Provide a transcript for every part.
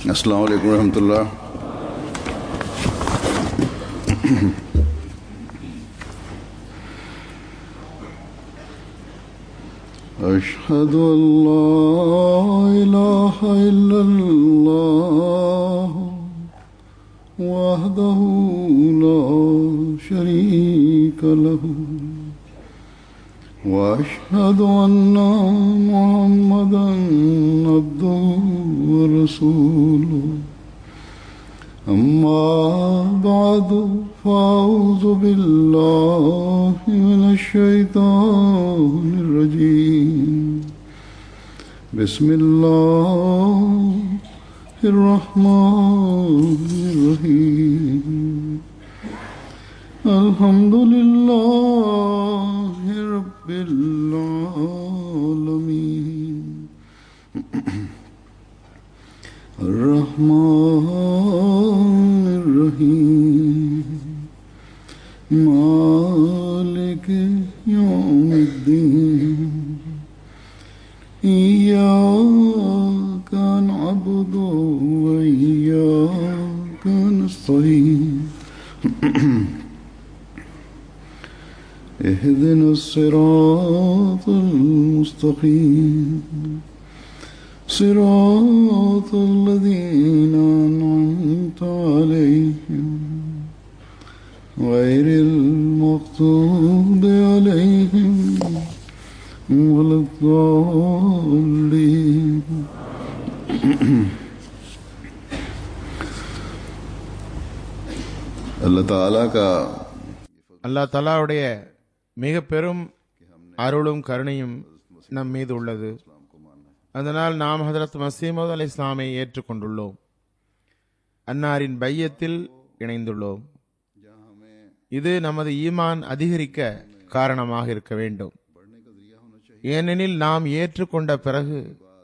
السلام عليكم ورحمة الله أشهد أن لا إله إلا الله وحده لا شريك له وأشهد أن محمدا عبده ورسوله أما بعد فأعوذ بالله من الشيطان الرجيم بسم الله الرحمن الرحيم الحمد لله رب العالمين الرحمن الرحيم مالك يوم الدين إياك نعبد وإياك نستعين اهدنا الصراط المستقيم صراط الذين أنعمت عليهم غير المغضوب عليهم ولا الضالين अल्लाह ताला का அல்லாஹ் தலாவுடைய மிக பெரும் அருளும் கருணையும் நம் மீது உள்ளது அதனால் நாம் ஹதரத் மசீமது அலி இஸ்லாமை ஏற்றுக்கொண்டுள்ளோம் அன்னாரின் பையத்தில் இணைந்துள்ளோம் இது நமது ஈமான் அதிகரிக்க காரணமாக இருக்க வேண்டும் ஏனெனில் நாம் ஏற்றுக்கொண்ட பிறகு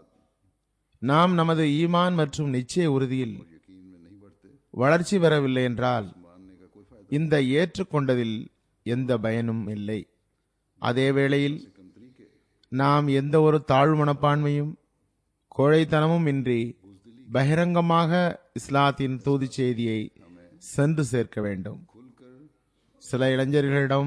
நாம் நமது ஈமான் மற்றும் நிச்சய உறுதியில் வளர்ச்சி பெறவில்லை என்றால் இந்த ஏற்றுக்கொண்டதில் எந்த பயனும் இல்லை அதே வேளையில் நாம் எந்த ஒரு தாழ்வு மனப்பான்மையும் கோழைத்தனமும் இன்றி பகிரங்கமாக இஸ்லாத்தின் தூது செய்தியை சென்று சேர்க்க வேண்டும் சில இளைஞர்களிடம்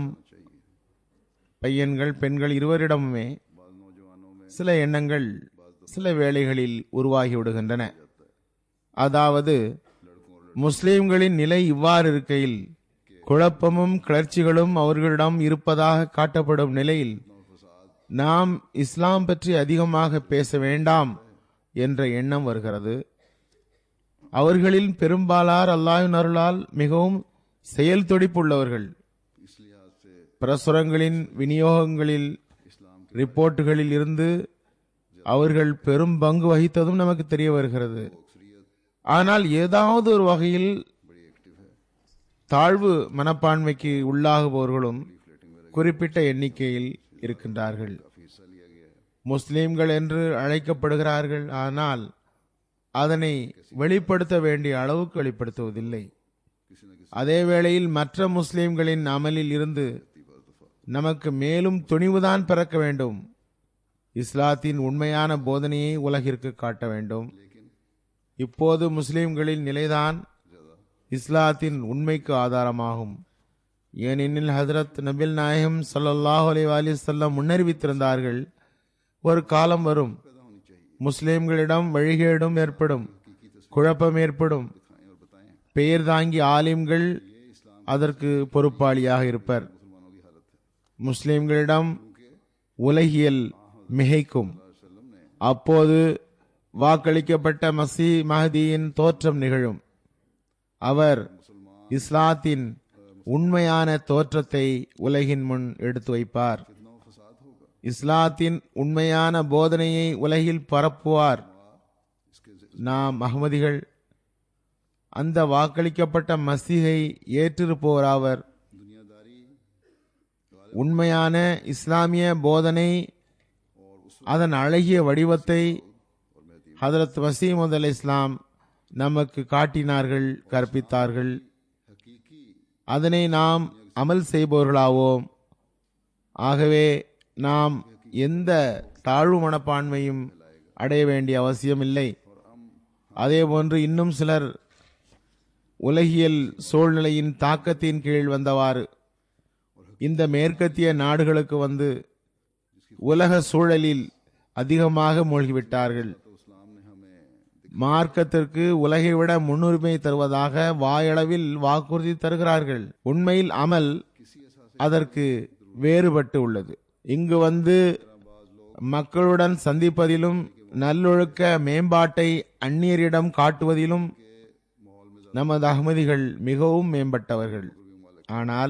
பையன்கள் பெண்கள் இருவரிடமுமே சில எண்ணங்கள் சில வேளைகளில் உருவாகி விடுகின்றன அதாவது முஸ்லிம்களின் நிலை இவ்வாறு இருக்கையில் குழப்பமும் கிளர்ச்சிகளும் அவர்களிடம் இருப்பதாக காட்டப்படும் நிலையில் நாம் இஸ்லாம் பற்றி அதிகமாக பேச வேண்டாம் என்ற எண்ணம் வருகிறது அவர்களில் பெரும்பாலார் அல்லாஹின் அருளால் மிகவும் செயல் துடிப்புள்ளவர்கள் பிரசுரங்களின் விநியோகங்களில் ரிப்போர்ட்டுகளில் இருந்து அவர்கள் பெரும் பங்கு வகித்ததும் நமக்கு தெரிய வருகிறது ஆனால் ஏதாவது ஒரு வகையில் தாழ்வு மனப்பான்மைக்கு உள்ளாகுபவர்களும் குறிப்பிட்ட எண்ணிக்கையில் இருக்கின்றார்கள் முஸ்லிம்கள் என்று அழைக்கப்படுகிறார்கள் ஆனால் அதனை வெளிப்படுத்த வேண்டிய அளவுக்கு வெளிப்படுத்துவதில்லை அதே வேளையில் மற்ற முஸ்லிம்களின் அமலில் இருந்து நமக்கு மேலும் துணிவுதான் பிறக்க வேண்டும் இஸ்லாத்தின் உண்மையான போதனையை உலகிற்கு காட்ட வேண்டும் இப்போது முஸ்லிம்களின் நிலைதான் இஸ்லாத்தின் உண்மைக்கு ஆதாரமாகும் ஏனெனில் ஹதரத் நபில் நாயகம் ஸல்லல்லாஹு அலைஹி வஸல்லம் முன்னறிவித்திருந்தார்கள் ஒரு காலம் வரும் முஸ்லிம்களிடம் வழிகேடும் ஏற்படும் குழப்பம் ஏற்படும் பெயர் தாங்கி ஆலிம்கள் அதற்கு பொறுப்பாளியாக இருப்பர் முஸ்லிம்களிடம் உலகியல் மிகைக்கும் அப்போது வாக்களிக்கப்பட்ட மசி மஹதியின் தோற்றம் நிகழும் அவர் இஸ்லாத்தின் உண்மையான தோற்றத்தை உலகின் முன் எடுத்து வைப்பார் இஸ்லாத்தின் உண்மையான போதனையை உலகில் பரப்புவார் நாம் அகமதிகள் அந்த வாக்களிக்கப்பட்ட மசீகை ஏற்றிருப்போராவர் உண்மையான இஸ்லாமிய போதனை அதன் அழகிய வடிவத்தை ஹதரத் வசீமது அல் இஸ்லாம் நமக்கு காட்டினார்கள் கற்பித்தார்கள் அதனை நாம் அமல் செய்பவர்களாவோம் ஆகவே நாம் எந்த தாழ்வு மனப்பான்மையும் அடைய வேண்டிய அவசியம் இல்லை அதே போன்று இன்னும் சிலர் உலகியல் சூழ்நிலையின் தாக்கத்தின் கீழ் வந்தவாறு இந்த மேற்கத்திய நாடுகளுக்கு வந்து உலக சூழலில் அதிகமாக மூழ்கிவிட்டார்கள் மார்க்கத்திற்கு உலகை விட முன்னுரிமை தருவதாக வாயளவில் வாக்குறுதி தருகிறார்கள் உண்மையில் அமல் அதற்கு வேறுபட்டு உள்ளது இங்கு வந்து மக்களுடன் சந்திப்பதிலும் நல்லொழுக்க மேம்பாட்டை அந்நியரிடம் காட்டுவதிலும் நமது அகமதிகள் மிகவும் மேம்பட்டவர்கள் ஆனால்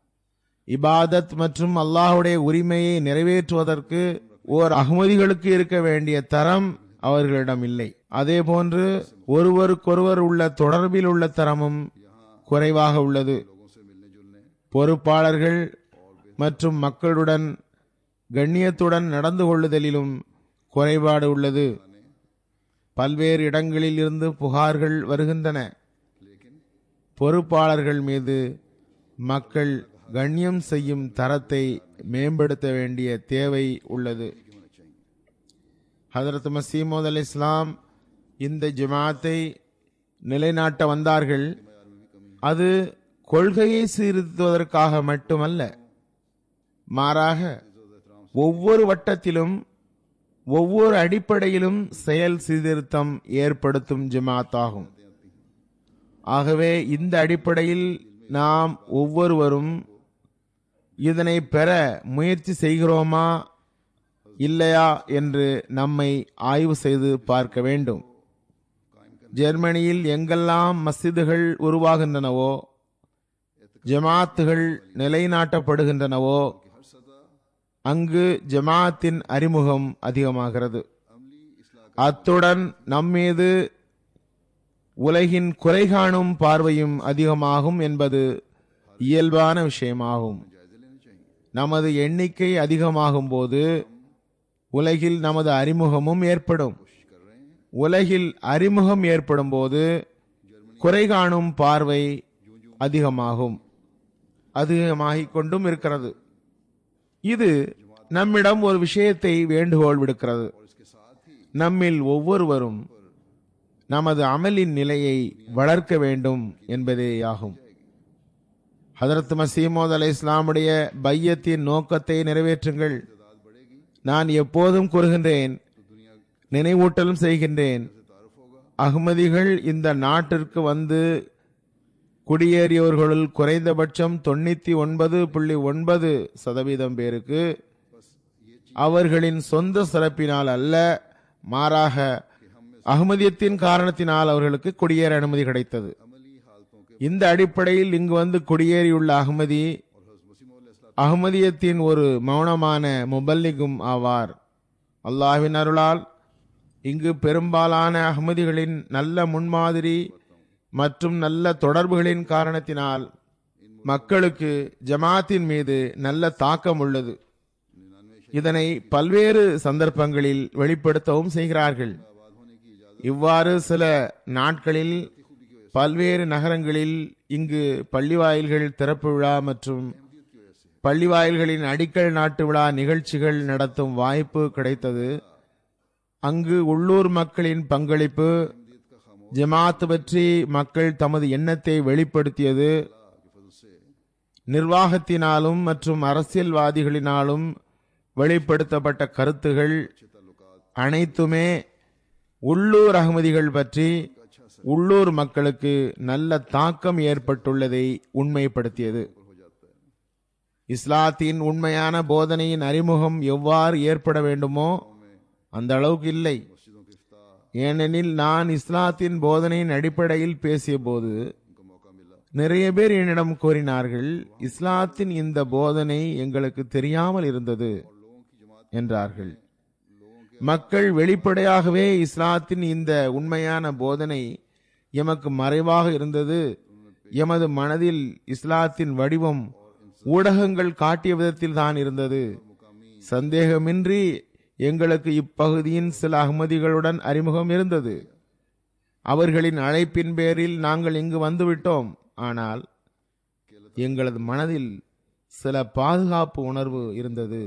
இபாதத் மற்றும் அல்லாஹுடைய உரிமையை நிறைவேற்றுவதற்கு ஓர் அகமதிகளுக்கு இருக்க வேண்டிய தரம் அவர்களிடம் இல்லை அதே போன்று ஒருவருக்கொருவர் உள்ள தொடர்பில் உள்ள தரமும் குறைவாக உள்ளது பொறுப்பாளர்கள் மற்றும் மக்களுடன் கண்ணியத்துடன் நடந்து கொள்ளுதலிலும் குறைபாடு உள்ளது பல்வேறு இடங்களில் இருந்து புகார்கள் வருகின்றன பொறுப்பாளர்கள் மீது மக்கள் கண்ணியம் செய்யும் தரத்தை மேம்படுத்த வேண்டிய தேவை உள்ளது ஹதரத் மசீமோத் அலி இஸ்லாம் இந்த ஜமாத்தை நிலைநாட்ட வந்தார்கள் அது கொள்கையை சீர்திருத்துவதற்காக மட்டுமல்ல மாறாக ஒவ்வொரு வட்டத்திலும் ஒவ்வொரு அடிப்படையிலும் செயல் சீர்திருத்தம் ஏற்படுத்தும் ஜமாத் ஆகும் ஆகவே இந்த அடிப்படையில் நாம் ஒவ்வொருவரும் இதனை பெற முயற்சி செய்கிறோமா இல்லையா என்று நம்மை ஆய்வு செய்து பார்க்க வேண்டும் ஜெர்மனியில் எங்கெல்லாம் மஸ்ஜிதுகள் உருவாகின்றனவோ ஜமாத்துகள் நிலைநாட்டப்படுகின்றனவோ அங்கு ஜமாத்தின் அறிமுகம் அதிகமாகிறது அத்துடன் நம்மீது உலகின் குறை காணும் பார்வையும் அதிகமாகும் என்பது இயல்பான விஷயமாகும் நமது எண்ணிக்கை அதிகமாகும் போது உலகில் நமது அறிமுகமும் ஏற்படும் உலகில் அறிமுகம் ஏற்படும் போது குறை காணும் பார்வை அதிகமாகும் அதிகமாகிக் கொண்டும் இருக்கிறது இது நம்மிடம் ஒரு விஷயத்தை வேண்டுகோள் விடுக்கிறது நம்மில் ஒவ்வொருவரும் நமது அமலின் நிலையை வளர்க்க வேண்டும் என்பதேயாகும் ஹதரத் மசீமோத் அலை இஸ்லாமுடைய பையத்தின் நோக்கத்தை நிறைவேற்றுங்கள் நான் எப்போதும் கூறுகின்றேன் நினைவூட்டலும் செய்கின்றேன் அகமதிகள் இந்த நாட்டிற்கு வந்து குடியேறியவர்களுள் குறைந்தபட்சம் தொண்ணூத்தி ஒன்பது புள்ளி ஒன்பது சதவீதம் பேருக்கு அவர்களின் சொந்த சிறப்பினால் அல்ல மாறாக அகமதியத்தின் காரணத்தினால் அவர்களுக்கு குடியேற அனுமதி கிடைத்தது இந்த அடிப்படையில் இங்கு வந்து குடியேறியுள்ள அகமதி அகமதியத்தின் ஒரு மௌனமான முபல்லிகும் ஆவார் அல்லாஹ்வின் அருளால் இங்கு பெரும்பாலான அகமதிகளின் நல்ல முன்மாதிரி மற்றும் நல்ல தொடர்புகளின் காரணத்தினால் மக்களுக்கு ஜமாத்தின் மீது நல்ல தாக்கம் உள்ளது இதனை பல்வேறு சந்தர்ப்பங்களில் வெளிப்படுத்தவும் செய்கிறார்கள் இவ்வாறு சில நாட்களில் பல்வேறு நகரங்களில் இங்கு பள்ளிவாயில்கள் திறப்பு விழா மற்றும் பள்ளிவாயில்களின் அடிக்கல் நாட்டு விழா நிகழ்ச்சிகள் நடத்தும் வாய்ப்பு கிடைத்தது அங்கு உள்ளூர் மக்களின் பங்களிப்பு ஜமாத் பற்றி மக்கள் தமது எண்ணத்தை வெளிப்படுத்தியது நிர்வாகத்தினாலும் மற்றும் அரசியல்வாதிகளினாலும் வெளிப்படுத்தப்பட்ட கருத்துகள் அனைத்துமே உள்ளூர் அகமதிகள் பற்றி உள்ளூர் மக்களுக்கு நல்ல தாக்கம் ஏற்பட்டுள்ளதை உண்மைப்படுத்தியது இஸ்லாத்தின் உண்மையான போதனையின் அறிமுகம் எவ்வாறு ஏற்பட வேண்டுமோ அந்த அளவுக்கு இல்லை ஏனெனில் நான் இஸ்லாத்தின் போதனையின் அடிப்படையில் பேசிய போது நிறைய பேர் என்னிடம் கூறினார்கள் இஸ்லாத்தின் இந்த போதனை எங்களுக்கு தெரியாமல் இருந்தது என்றார்கள் மக்கள் வெளிப்படையாகவே இஸ்லாத்தின் இந்த உண்மையான போதனை எமக்கு மறைவாக இருந்தது எமது மனதில் இஸ்லாத்தின் வடிவம் ஊடகங்கள் காட்டிய விதத்தில் தான் இருந்தது சந்தேகமின்றி எங்களுக்கு இப்பகுதியின் சில அகமதிகளுடன் அறிமுகம் இருந்தது அவர்களின் அழைப்பின் பேரில் நாங்கள் இங்கு வந்துவிட்டோம் ஆனால் எங்களது மனதில் சில பாதுகாப்பு உணர்வு இருந்தது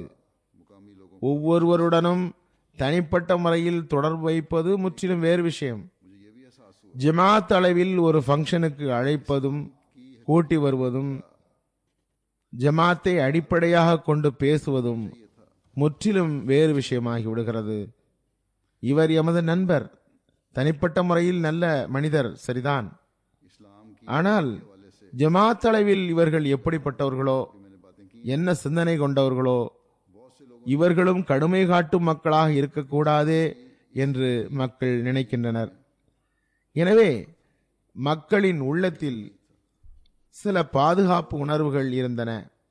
ஒவ்வொருவருடனும் தனிப்பட்ட முறையில் தொடர்பு வைப்பது முற்றிலும் வேறு விஷயம் ஜமாத் அளவில் ஒரு ஃபங்க்ஷனுக்கு அழைப்பதும் கூட்டி வருவதும் ஜமாத்தை அடிப்படையாக கொண்டு பேசுவதும் முற்றிலும் வேறு விஷயமாகி விடுகிறது இவர் எமது நண்பர் தனிப்பட்ட முறையில் நல்ல மனிதர் சரிதான் ஆனால் ஜமாத் அளவில் இவர்கள் எப்படிப்பட்டவர்களோ என்ன சிந்தனை கொண்டவர்களோ இவர்களும் கடுமை காட்டும் மக்களாக இருக்கக்கூடாதே என்று மக்கள் நினைக்கின்றனர் எனவே மக்களின் உள்ளத்தில் சில பாதுகாப்பு உணர்வுகள் இருந்தன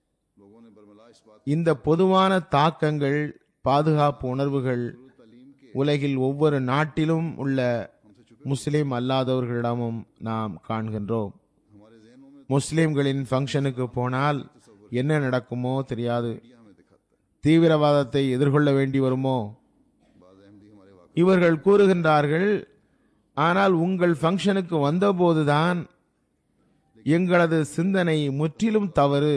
இந்த பொதுவான தாக்கங்கள் பாதுகாப்பு உணர்வுகள் உலகில் ஒவ்வொரு நாட்டிலும் உள்ள முஸ்லிம் அல்லாதவர்களிடமும் நாம் காண்கின்றோம் முஸ்லிம்களின் ஃபங்க்ஷனுக்கு போனால் என்ன நடக்குமோ தெரியாது தீவிரவாதத்தை எதிர்கொள்ள வேண்டி வருமோ இவர்கள் கூறுகின்றார்கள் ஆனால் உங்கள் ஃபங்க்ஷனுக்கு வந்தபோதுதான் எங்களது சிந்தனை முற்றிலும் தவறு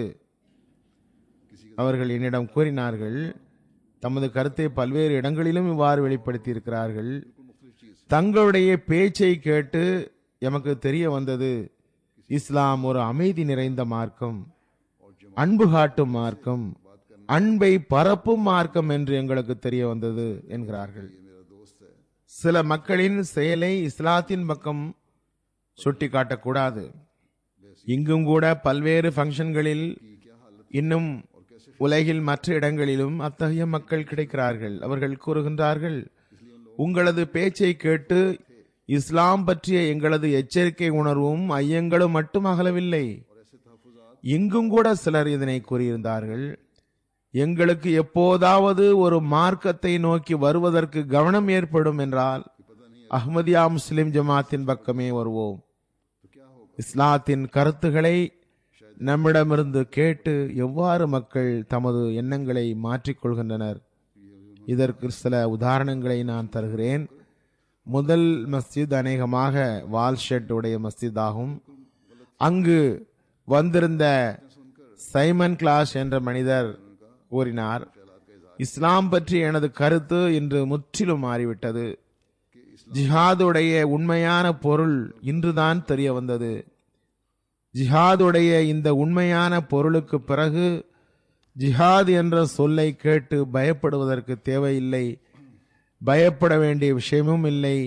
அவர்கள் என்னிடம் கூறினார்கள் தமது கருத்தை பல்வேறு இடங்களிலும் இவ்வாறு வெளிப்படுத்தி இருக்கிறார்கள் தங்களுடைய பேச்சை கேட்டு எமக்கு தெரிய வந்தது இஸ்லாம் ஒரு அமைதி நிறைந்த மார்க்கம் அன்பு காட்டும் மார்க்கம் அன்பை பரப்பும் மார்க்கம் என்று எங்களுக்கு தெரிய வந்தது என்கிறார்கள் சில மக்களின் செயலை இஸ்லாத்தின் பக்கம் சுட்டி காட்டக்கூடாது இங்கும் கூட பல்வேறு ஃபங்க்ஷன்களில் இன்னும் உலகில் மற்ற இடங்களிலும் அத்தகைய மக்கள் கிடைக்கிறார்கள் அவர்கள் கூறுகின்றார்கள் உங்களது பேச்சை கேட்டு இஸ்லாம் பற்றிய எங்களது எச்சரிக்கை உணர்வும் ஐயங்களும் மட்டும் அகலவில்லை இங்கும் கூட சிலர் இதனை கூறியிருந்தார்கள் எங்களுக்கு எப்போதாவது ஒரு மார்க்கத்தை நோக்கி வருவதற்கு கவனம் ஏற்படும் என்றால் அஹ்மதியா முஸ்லிம் ஜமாத்தின் பக்கமே வருவோம் இஸ்லாத்தின் கருத்துக்களை நம்மிடமிருந்து கேட்டு எவ்வாறு மக்கள் தமது எண்ணங்களை மாற்றிக்கொள்கின்றனர் இதற்கு சில உதாரணங்களை நான் தருகிறேன் முதல் மஸ்ஜித் அநேகமாக வால் ஷெட் உடைய மஸ்ஜித் ஆகும் அங்கு வந்திருந்த சைமன் கிளாஸ் என்ற மனிதர் கூறினார் இஸ்லாம் பற்றி எனது கருத்து இன்று முற்றிலும் மாறிவிட்டது ஜிஹாதுடைய உண்மையான பொருள் இன்றுதான் தெரிய வந்தது ஜிஹாதுடைய இந்த உண்மையான பொருளுக்கு பிறகு ஜிஹாத் என்ற சொல்லை கேட்டு பயப்படுவதற்கு தேவையில்லை பயப்பட வேண்டிய விஷயமும் இல்லை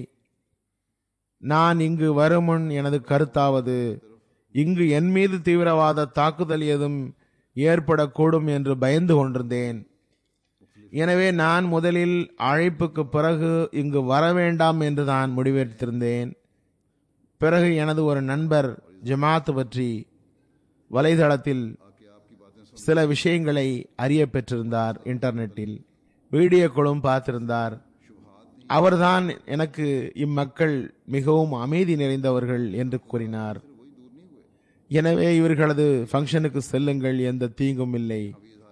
நான் இங்கு வருமுன் எனது கருத்தாவது இங்கு என் மீது தீவிரவாத தாக்குதல் ஏதும் ஏற்படக்கூடும் என்று பயந்து கொண்டிருந்தேன் எனவே நான் முதலில் அழைப்புக்கு பிறகு இங்கு வர வேண்டாம் என்று நான் முடிவெடுத்திருந்தேன் பிறகு எனது ஒரு நண்பர் ஜமாத் பற்றி வலைதளத்தில் சில விஷயங்களை அறிய பெற்றிருந்தார் இன்டர்நெட்டில் வீடியோக்களும் பார்த்திருந்தார் அவர்தான் எனக்கு இம்மக்கள் மிகவும் அமைதி நிறைந்தவர்கள் என்று கூறினார் எனவே இவர்களது ஃபங்க்ஷனுக்கு செல்லுங்கள் எந்த தீங்கும் இல்லை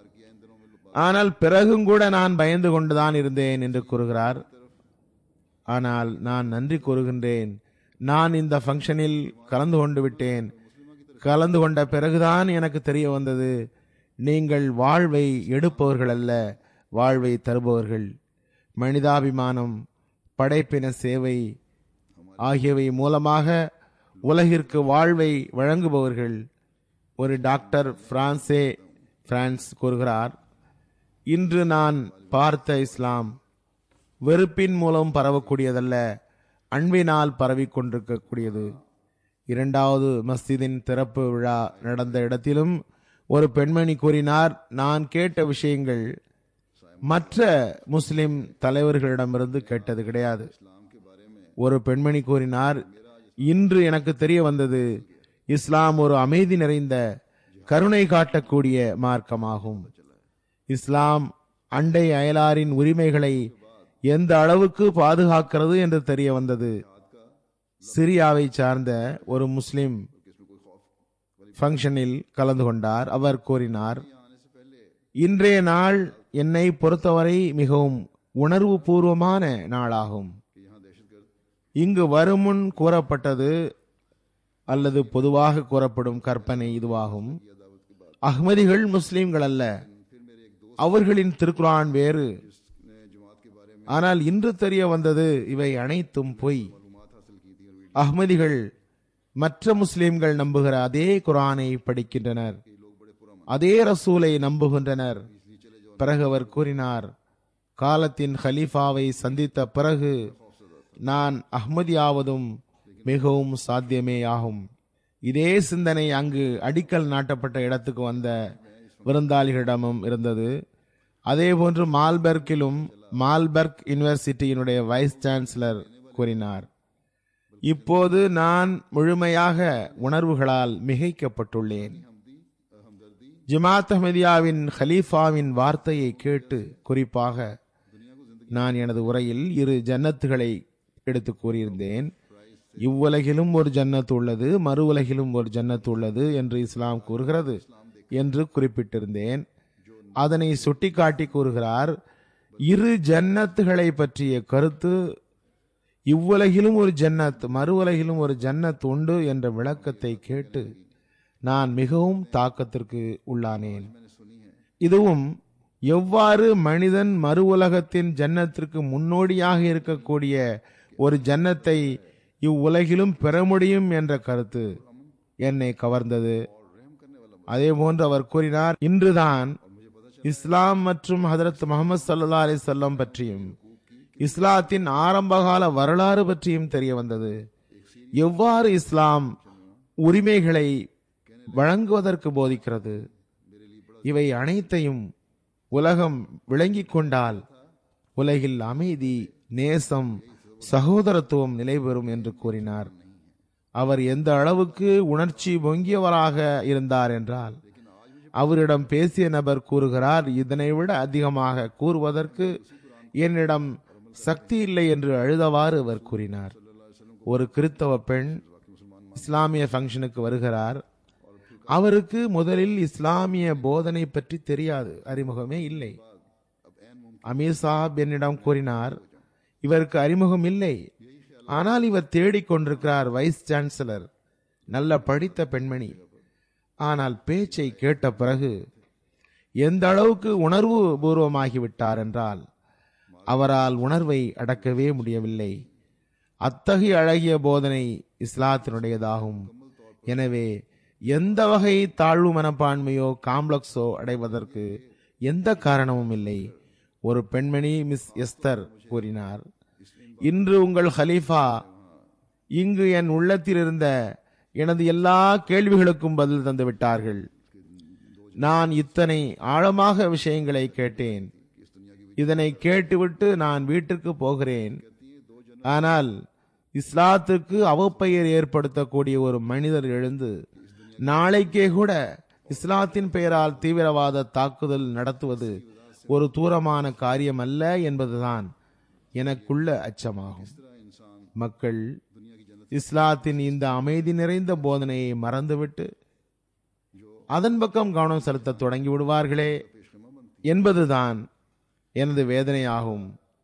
ஆனால் பிறகும் கூட நான் பயந்து கொண்டுதான் இருந்தேன் என்று கூறுகிறார் ஆனால் நான் நன்றி கூறுகின்றேன் நான் இந்த ஃபங்க்ஷனில் கலந்து கொண்டு விட்டேன் கலந்து கொண்ட பிறகுதான் எனக்கு தெரிய வந்தது நீங்கள் வாழ்வை எடுப்பவர்கள் அல்ல வாழ்வை தருபவர்கள் மனிதாபிமானம் படைப்பின சேவை ஆகியவை மூலமாக உலகிற்கு வாழ்வை வழங்குபவர்கள் ஒரு டாக்டர் பிரான்சே பிரான்ஸ் கூறுகிறார் இன்று நான் பார்த்த இஸ்லாம் வெறுப்பின் மூலம் பரவக்கூடியதல்ல அன்பினால் பரவிக் கொண்டிருக்கக்கூடியது இரண்டாவது மஸ்ஜிதின் திறப்பு விழா நடந்த இடத்திலும் ஒரு பெண்மணி கூறினார் நான் கேட்ட விஷயங்கள் மற்ற முஸ்லிம் தலைவர்களிடமிருந்து கேட்டது கிடையாது ஒரு பெண்மணி கூறினார் இன்று எனக்கு தெரிய வந்தது இஸ்லாம் ஒரு அமைதி நிறைந்த கருணை காட்டக்கூடிய மார்க்கமாகும் இஸ்லாம் அண்டை அயலாரின் உரிமைகளை எந்த அளவுக்கு பாதுகாக்கிறது என்று தெரிய வந்தது சிரியாவை சார்ந்த ஒரு முஸ்லிம் ஃபங்க்ஷனில் கலந்து கொண்டார் அவர் கூறினார் இன்றைய நாள் என்னை பொறுத்தவரை மிகவும் உணர்வு பூர்வமான நாளாகும் இங்கு வருமுன் கூறப்பட்டது அல்லது பொதுவாக கூறப்படும் கற்பனை இதுவாகும் அஹ்மதிகள் முஸ்லிம்கள் அல்ல அவர்களின் திருக்குரான் வேறு ஆனால் இன்று தெரிய வந்தது இவை அனைத்தும் பொய் அஹ்மதிகள் மற்ற முஸ்லிம்கள் நம்புகிற அதே குரானை படிக்கின்றனர் அதே ரசூலை நம்புகின்றனர் பிறகு அவர் கூறினார் காலத்தின் ஹலீஃபாவை சந்தித்த பிறகு நான் அஹ்மதியாவதும் மிகவும் சாத்தியமே ஆகும் இதே சிந்தனை அங்கு அடிக்கல் நாட்டப்பட்ட இடத்துக்கு வந்த விருந்தாளிகளிடமும் இருந்தது அதேபோன்று மால்பர்க்கிலும் மால்பர்க் யூனிவர்சிட்டியினுடைய வைஸ் சான்சலர் கூறினார் இப்போது நான் முழுமையாக உணர்வுகளால் மிகைக்கப்பட்டுள்ளேன் ஜமாத் அஹ்மதியாவின் ஹலீஃபாவின் வார்த்தையை கேட்டு குறிப்பாக நான் எனது உரையில் இரு ஜன்னத்துகளை எடுத்து கூறியிருந்தேன் இவ்வுலகிலும் ஒரு ஜன்னத் உள்ளது மறு உலகிலும் ஒரு ஜன்னத் உள்ளது என்று இஸ்லாம் கூறுகிறது என்று குறிப்பிட்டிருந்தேன் அதனை சுட்டிக்காட்டி கூறுகிறார் இரு ஜன்னத்துகளை பற்றிய கருத்து இவ்வுலகிலும் ஒரு ஜன்னத் மறு உலகிலும் ஒரு ஜன்னத் உண்டு என்ற விளக்கத்தை கேட்டு நான் மிகவும் தாக்கத்திற்கு உள்ளானேன் இதுவும் எவ்வாறு மனிதன் மறு உலகத்தின் ஜன்னத்திற்கு முன்னோடியாக இருக்கக்கூடிய ஒரு ஜன்னத்தை இவ்வுலகிலும் பெற முடியும் என்ற கருத்து என்னை கவர்ந்தது அதே போன்று அவர் கூறினார் இன்றுதான் இஸ்லாம் மற்றும் ஹதரத் முகமது சல்லா அலி சொல்லம் பற்றியும் இஸ்லாத்தின் ஆரம்பகால வரலாறு பற்றியும் தெரிய வந்தது எவ்வாறு இஸ்லாம் உரிமைகளை வழங்குவதற்கு போதிக்கிறது இவை அனைத்தையும் உலகம் விளங்கிக் கொண்டால் உலகில் அமைதி நேசம் சகோதரத்துவம் நிலைபெறும் என்று கூறினார் அவர் எந்த அளவுக்கு உணர்ச்சி பொங்கியவராக இருந்தார் என்றால் அவரிடம் பேசிய நபர் கூறுகிறார் இதனை விட அதிகமாக கூறுவதற்கு என்னிடம் சக்தி இல்லை என்று அழுதவாறு அவர் கூறினார் ஒரு கிறித்தவ பெண் இஸ்லாமிய ஃபங்க்ஷனுக்கு வருகிறார் அவருக்கு முதலில் இஸ்லாமிய போதனை பற்றி தெரியாது அறிமுகமே இல்லை அமீர் சாஹப் என்னிடம் கூறினார் இவருக்கு அறிமுகம் இல்லை ஆனால் இவர் தேடிக் கொண்டிருக்கிறார் வைஸ் சான்சலர் நல்ல படித்த பெண்மணி ஆனால் பேச்சை கேட்ட பிறகு எந்த அளவுக்கு உணர்வு பூர்வமாகிவிட்டார் என்றால் அவரால் உணர்வை அடக்கவே முடியவில்லை அத்தகைய அழகிய போதனை இஸ்லாத்தினுடையதாகும் எனவே எந்த வகை தாழ்வு மனப்பான்மையோ காம்ப்ளெக்ஸோ அடைவதற்கு எந்த காரணமும் இல்லை ஒரு பெண்மணி மிஸ் எஸ்தர் கூறினார் இன்று உங்கள் ஹலீஃபா இங்கு என் உள்ளத்தில் இருந்த எனது எல்லா கேள்விகளுக்கும் பதில் தந்து விட்டார்கள் நான் இத்தனை ஆழமாக விஷயங்களை கேட்டேன் இதனை கேட்டுவிட்டு நான் வீட்டிற்கு போகிறேன் ஆனால் இஸ்லாத்துக்கு அவப்பெயர் ஏற்படுத்தக்கூடிய ஒரு மனிதர் எழுந்து நாளைக்கே கூட இஸ்லாத்தின் பெயரால் தீவிரவாத தாக்குதல் நடத்துவது ஒரு தூரமான காரியம் அல்ல என்பதுதான் எனக்குள்ள அச்சமாகும் மக்கள் இஸ்லாத்தின் இந்த அமைதி நிறைந்த போதனையை மறந்துவிட்டு அதன் பக்கம் கவனம் செலுத்த தொடங்கி விடுவார்களே என்பதுதான் எனது வேதனையாகும்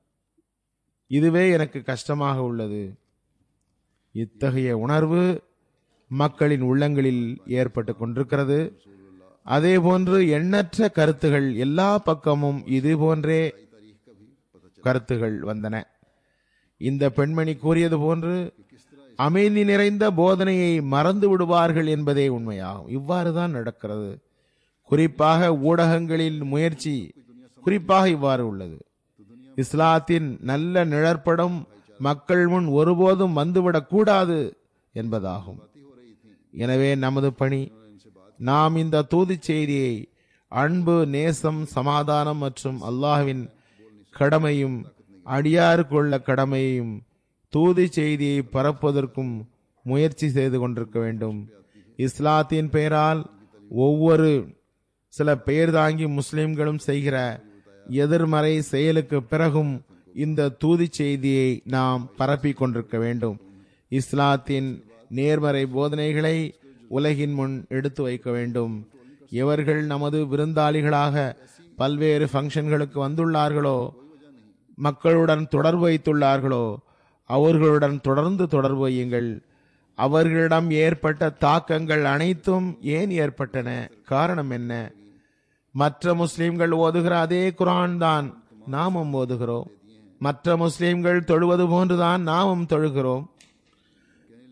இதுவே எனக்கு கஷ்டமாக உள்ளது இத்தகைய உணர்வு மக்களின் உள்ளங்களில் ஏற்பட்டு கொண்டிருக்கிறது அதே போன்று எண்ணற்ற கருத்துகள் எல்லா பக்கமும் இது போன்றே கருத்துகள் வந்தன இந்த பெண்மணி கூறியது போன்று அமைதி நிறைந்த போதனையை மறந்து விடுவார்கள் என்பதே உண்மையாகும் இவ்வாறுதான் நடக்கிறது குறிப்பாக ஊடகங்களில் முயற்சி குறிப்பாக இவ்வாறு உள்ளது இஸ்லாத்தின் நல்ல நிழற்படம் மக்கள் முன் ஒருபோதும் வந்துவிடக் கூடாது என்பதாகும் எனவே நமது பணி நாம் இந்த தூது செய்தியை அன்பு நேசம் சமாதானம் மற்றும் அல்லாஹ்வின் கடமையும் அடியாருக்குள்ள கடமையையும் தூது செய்தியை பரப்புவதற்கும் முயற்சி செய்து கொண்டிருக்க வேண்டும் இஸ்லாத்தின் பெயரால் ஒவ்வொரு சில பெயர் தாங்கி முஸ்லிம்களும் செய்கிற எதிர்மறை செயலுக்கு பிறகும் இந்த தூதி செய்தியை நாம் பரப்பிக் கொண்டிருக்க வேண்டும் இஸ்லாத்தின் நேர்மறை போதனைகளை உலகின் முன் எடுத்து வைக்க வேண்டும் எவர்கள் நமது விருந்தாளிகளாக பல்வேறு ஃபங்க்ஷன்களுக்கு வந்துள்ளார்களோ மக்களுடன் தொடர்பு வைத்துள்ளார்களோ அவர்களுடன் தொடர்ந்து தொடர்பு வையுங்கள் அவர்களிடம் ஏற்பட்ட தாக்கங்கள் அனைத்தும் ஏன் ஏற்பட்டன காரணம் என்ன மற்ற முஸ்லிம்கள் ஓதுகிற அதே குரான் தான் நாமும் ஓதுகிறோம் மற்ற முஸ்லிம்கள் தொழுவது போன்றுதான் நாமும் தொழுகிறோம்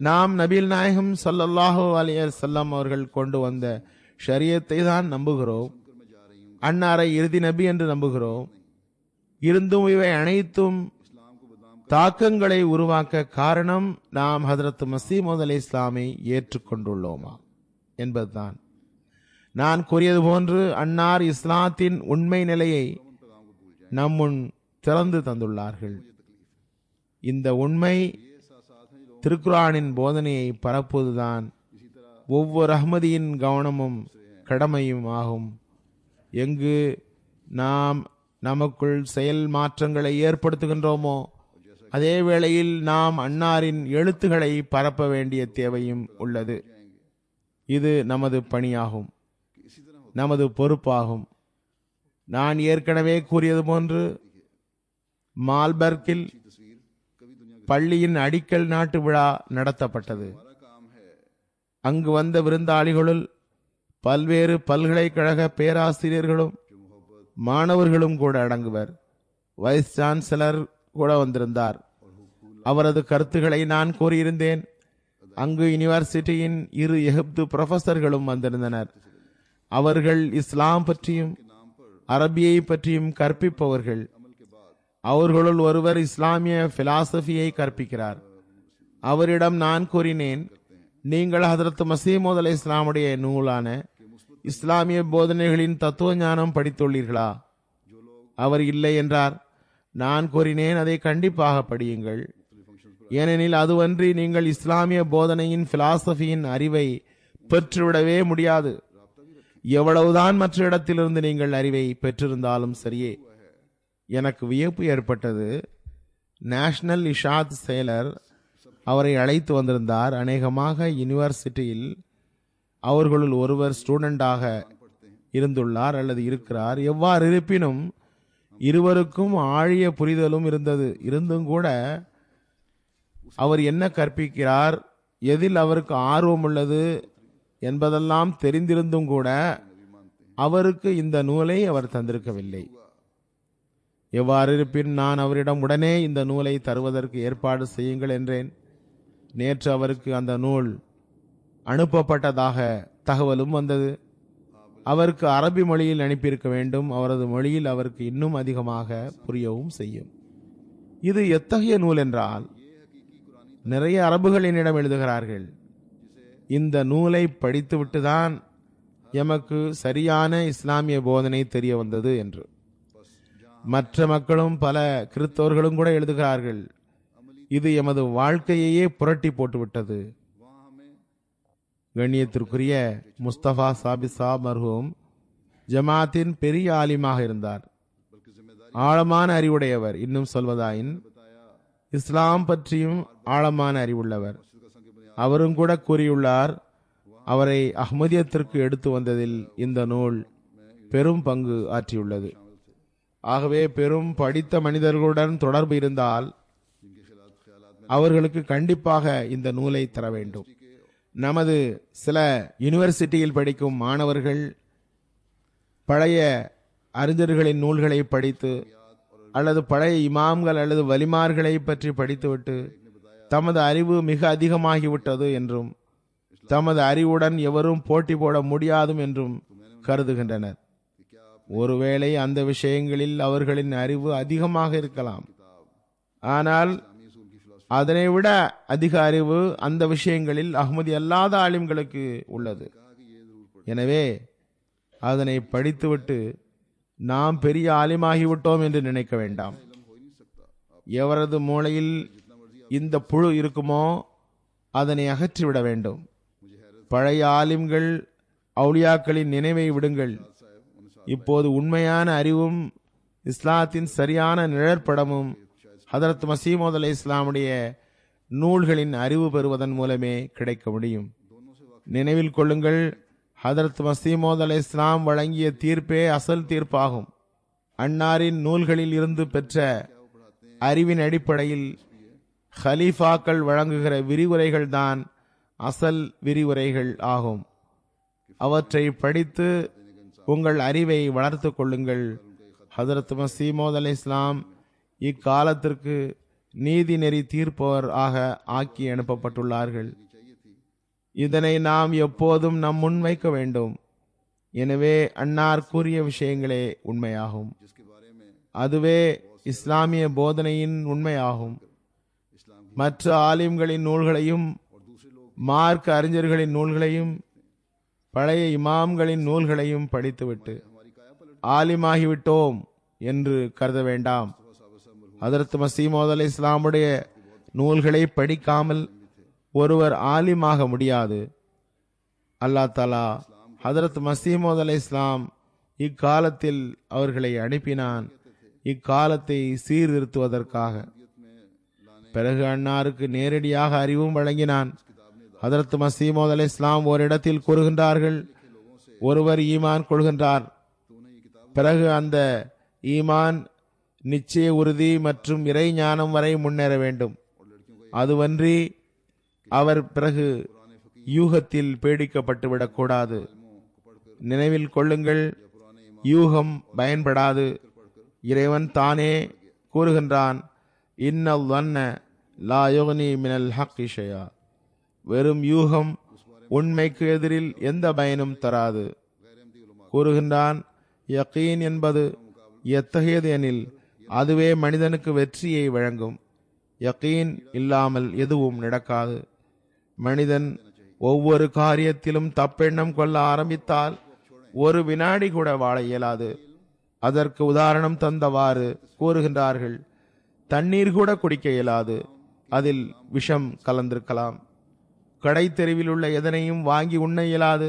நாம் நபில் நாயகம் ஸல்லல்லாஹு அலைஹி வஸல்லம் அவர்கள் கொண்டு வந்த ஷரியத்தை தான் நம்புகிறோம் அன்னாரை இறுதி நபி என்று நம்புகிறோம் இருந்தும் இவை அனைத்தும் தாக்கங்களை உருவாக்க காரணம் நாம் ஹதரத் மசீமது அலி இஸ்லாமை ஏற்றுக்கொண்டுள்ளோமா என்பதுதான் நான் கூறியது போன்று அன்னார் இஸ்லாத்தின் உண்மை நிலையை நம்முன் திறந்து தந்துள்ளார்கள் இந்த உண்மை திருக்குரானின் போதனையை பரப்புவதுதான் ஒவ்வொரு அஹ்மதியின் கவனமும் கடமையும் ஆகும் எங்கு நாம் நமக்குள் செயல் மாற்றங்களை ஏற்படுத்துகின்றோமோ அதே வேளையில் நாம் அன்னாரின் எழுத்துக்களை பரப்ப வேண்டிய தேவையும் உள்ளது இது நமது பணியாகும் நமது பொறுப்பாகும் நான் ஏற்கனவே கூறியது போன்று மால்பர்க்கில் பள்ளியின் அடிக்கல் நாட்டு விழா நடத்தப்பட்டது அங்கு வந்த விருந்தாளிகளுள் பல்வேறு பல்கலைக்கழக பேராசிரியர்களும் மாணவர்களும் கூட அடங்குவர் வைஸ் சான்சலர் கூட வந்திருந்தார் அவரது கருத்துக்களை நான் கூறியிருந்தேன் அங்கு யூனிவர்சிட்டியின் இரு எகிப்து புரொஃபசர்களும் வந்திருந்தனர் அவர்கள் இஸ்லாம் பற்றியும் அரபியை பற்றியும் கற்பிப்பவர்கள் அவர்களுள் ஒருவர் இஸ்லாமிய பிலாசபியை கற்பிக்கிறார் அவரிடம் நான் கூறினேன் நீங்கள் ஹதரத் மசீமோத் அலை இஸ்லாமுடைய நூலான இஸ்லாமிய போதனைகளின் தத்துவ ஞானம் படித்துள்ளீர்களா அவர் இல்லை என்றார் நான் கூறினேன் அதை கண்டிப்பாக படியுங்கள் ஏனெனில் அதுவன்றி நீங்கள் இஸ்லாமிய போதனையின் பிலாசபியின் அறிவை பெற்றுவிடவே முடியாது எவ்வளவுதான் மற்ற இடத்திலிருந்து நீங்கள் அறிவை பெற்றிருந்தாலும் சரியே எனக்கு வியப்பு ஏற்பட்டது நேஷனல் இஷாத் செயலர் அவரை அழைத்து வந்திருந்தார் அநேகமாக யூனிவர்சிட்டியில் அவர்களுள் ஒருவர் ஸ்டூடெண்டாக இருந்துள்ளார் அல்லது இருக்கிறார் எவ்வாறு இருப்பினும் இருவருக்கும் ஆழிய புரிதலும் இருந்தது இருந்தும் கூட அவர் என்ன கற்பிக்கிறார் எதில் அவருக்கு ஆர்வம் உள்ளது என்பதெல்லாம் தெரிந்திருந்தும் கூட அவருக்கு இந்த நூலை அவர் தந்திருக்கவில்லை எவ்வாறு இருப்பின் நான் அவரிடம் உடனே இந்த நூலை தருவதற்கு ஏற்பாடு செய்யுங்கள் என்றேன் நேற்று அவருக்கு அந்த நூல் அனுப்பப்பட்டதாக தகவலும் வந்தது அவருக்கு அரபி மொழியில் அனுப்பியிருக்க வேண்டும் அவரது மொழியில் அவருக்கு இன்னும் அதிகமாக புரியவும் செய்யும் இது எத்தகைய நூல் என்றால் நிறைய அரபுகள் என்னிடம் எழுதுகிறார்கள் இந்த நூலை படித்துவிட்டுதான் எமக்கு சரியான இஸ்லாமிய போதனை தெரிய வந்தது என்று மற்ற மக்களும் பல கிறிஸ்தவர்களும் கூட எழுதுகிறார்கள் இது எமது வாழ்க்கையையே புரட்டி போட்டுவிட்டது கண்ணியத்திற்குரிய முஸ்தபா சாபி சாப் மர்ஹூம் ஜமாத்தின் பெரிய ஆலிமாக இருந்தார் ஆழமான அறிவுடையவர் இன்னும் சொல்வதாயின் இஸ்லாம் பற்றியும் ஆழமான அறிவுள்ளவர் அவரும் கூட கூறியுள்ளார் அவரை அஹ்மதியத்திற்கு எடுத்து வந்ததில் இந்த நூல் பெரும் பங்கு ஆற்றியுள்ளது ஆகவே பெரும் படித்த மனிதர்களுடன் தொடர்பு இருந்தால் அவர்களுக்கு கண்டிப்பாக இந்த நூலை தர வேண்டும் நமது சில யூனிவர்சிட்டியில் படிக்கும் மாணவர்கள் பழைய அறிஞர்களின் நூல்களை படித்து அல்லது பழைய இமாம்கள் அல்லது வலிமார்களை பற்றி படித்துவிட்டு தமது அறிவு மிக அதிகமாகிவிட்டது என்றும் தமது அறிவுடன் எவரும் போட்டி போட முடியாதும் என்றும் கருதுகின்றனர் ஒருவேளை அந்த விஷயங்களில் அவர்களின் அறிவு அதிகமாக இருக்கலாம் ஆனால் அதனை விட அதிக அறிவு அந்த விஷயங்களில் அகமதி அல்லாத ஆலிம்களுக்கு உள்ளது எனவே அதனை படித்துவிட்டு நாம் பெரிய ஆலிமாகிவிட்டோம் என்று நினைக்க வேண்டாம் எவரது மூளையில் இந்த புழு இருக்குமோ அதனை அகற்றிவிட வேண்டும் பழைய ஆலிம்கள் அவுளியாக்களின் நினைவை விடுங்கள் இப்போது உண்மையான அறிவும் இஸ்லாத்தின் சரியான நிழற்படமும் ஹதரத் மசீமோத் அலை இஸ்லாமுடைய நூல்களின் அறிவு பெறுவதன் மூலமே கிடைக்க முடியும் நினைவில் கொள்ளுங்கள் ஹதரத் மசீமோத் அலை இஸ்லாம் வழங்கிய தீர்ப்பே அசல் தீர்ப்பாகும் அன்னாரின் நூல்களில் இருந்து பெற்ற அறிவின் அடிப்படையில் ஹலீஃபாக்கள் வழங்குகிற விரிவுரைகள் தான் அசல் விரிவுரைகள் ஆகும் அவற்றை படித்து உங்கள் அறிவை வளர்த்து கொள்ளுங்கள் ஹதரத் மசீமோத் அலை இஸ்லாம் இக்காலத்திற்கு நீதி நெறி தீர்ப்பவர் ஆக ஆக்கி அனுப்பப்பட்டுள்ளார்கள் இதனை நாம் எப்போதும் நம் முன் வைக்க வேண்டும் எனவே அன்னார் கூறிய விஷயங்களே உண்மையாகும் அதுவே இஸ்லாமிய போதனையின் உண்மையாகும் மற்ற ஆலிம்களின் நூல்களையும் மார்க்க அறிஞர்களின் நூல்களையும் பழைய இமாம்களின் நூல்களையும் படித்துவிட்டு ஆலிமாகிவிட்டோம் என்று கருத வேண்டாம் அதற்கு மசீமோத் அலை இஸ்லாமுடைய நூல்களை படிக்காமல் ஒருவர் ஆலிமாக முடியாது அல்லா தலா ஹதரத் மசீமோத் அலை இஸ்லாம் இக்காலத்தில் அவர்களை அனுப்பினான் இக்காலத்தை சீர்திருத்துவதற்காக பிறகு அன்னாருக்கு நேரடியாக அறிவும் வழங்கினான் ஹதரத் மசீமோத் அலை இஸ்லாம் ஓரிடத்தில் கூறுகின்றார்கள் ஒருவர் ஈமான் கொள்கின்றார் பிறகு அந்த ஈமான் நிச்சய உறுதி மற்றும் இறை ஞானம் வரை முன்னேற வேண்டும் அதுவன்றி அவர் பிறகு யூகத்தில் பீடிக்கப்பட்டு விடக்கூடாது நினைவில் கொள்ளுங்கள் யூகம் பயன்படாது இறைவன் தானே கூறுகின்றான் இன்னல் வண்ண லா யுக்னி மினல் ஹக் ஷையா வெறும் யூகம் உண்மைக்கு எதிரில் எந்த பயனும் தராது கூறுகின்றான் யகீன் என்பது எத்தகையது எனில் அதுவே மனிதனுக்கு வெற்றியை வழங்கும் யகீன் இல்லாமல் எதுவும் நடக்காது மனிதன் ஒவ்வொரு காரியத்திலும் தப்பெண்ணம் கொள்ள ஆரம்பித்தால் ஒரு வினாடி கூட வாழ இயலாது அதற்கு உதாரணம் தந்தவாறு கூறுகின்றார்கள் தண்ணீர் கூட குடிக்க இயலாது அதில் விஷம் கலந்திருக்கலாம் கடை தெருவில் உள்ள எதனையும் வாங்கி உண்ண இயலாது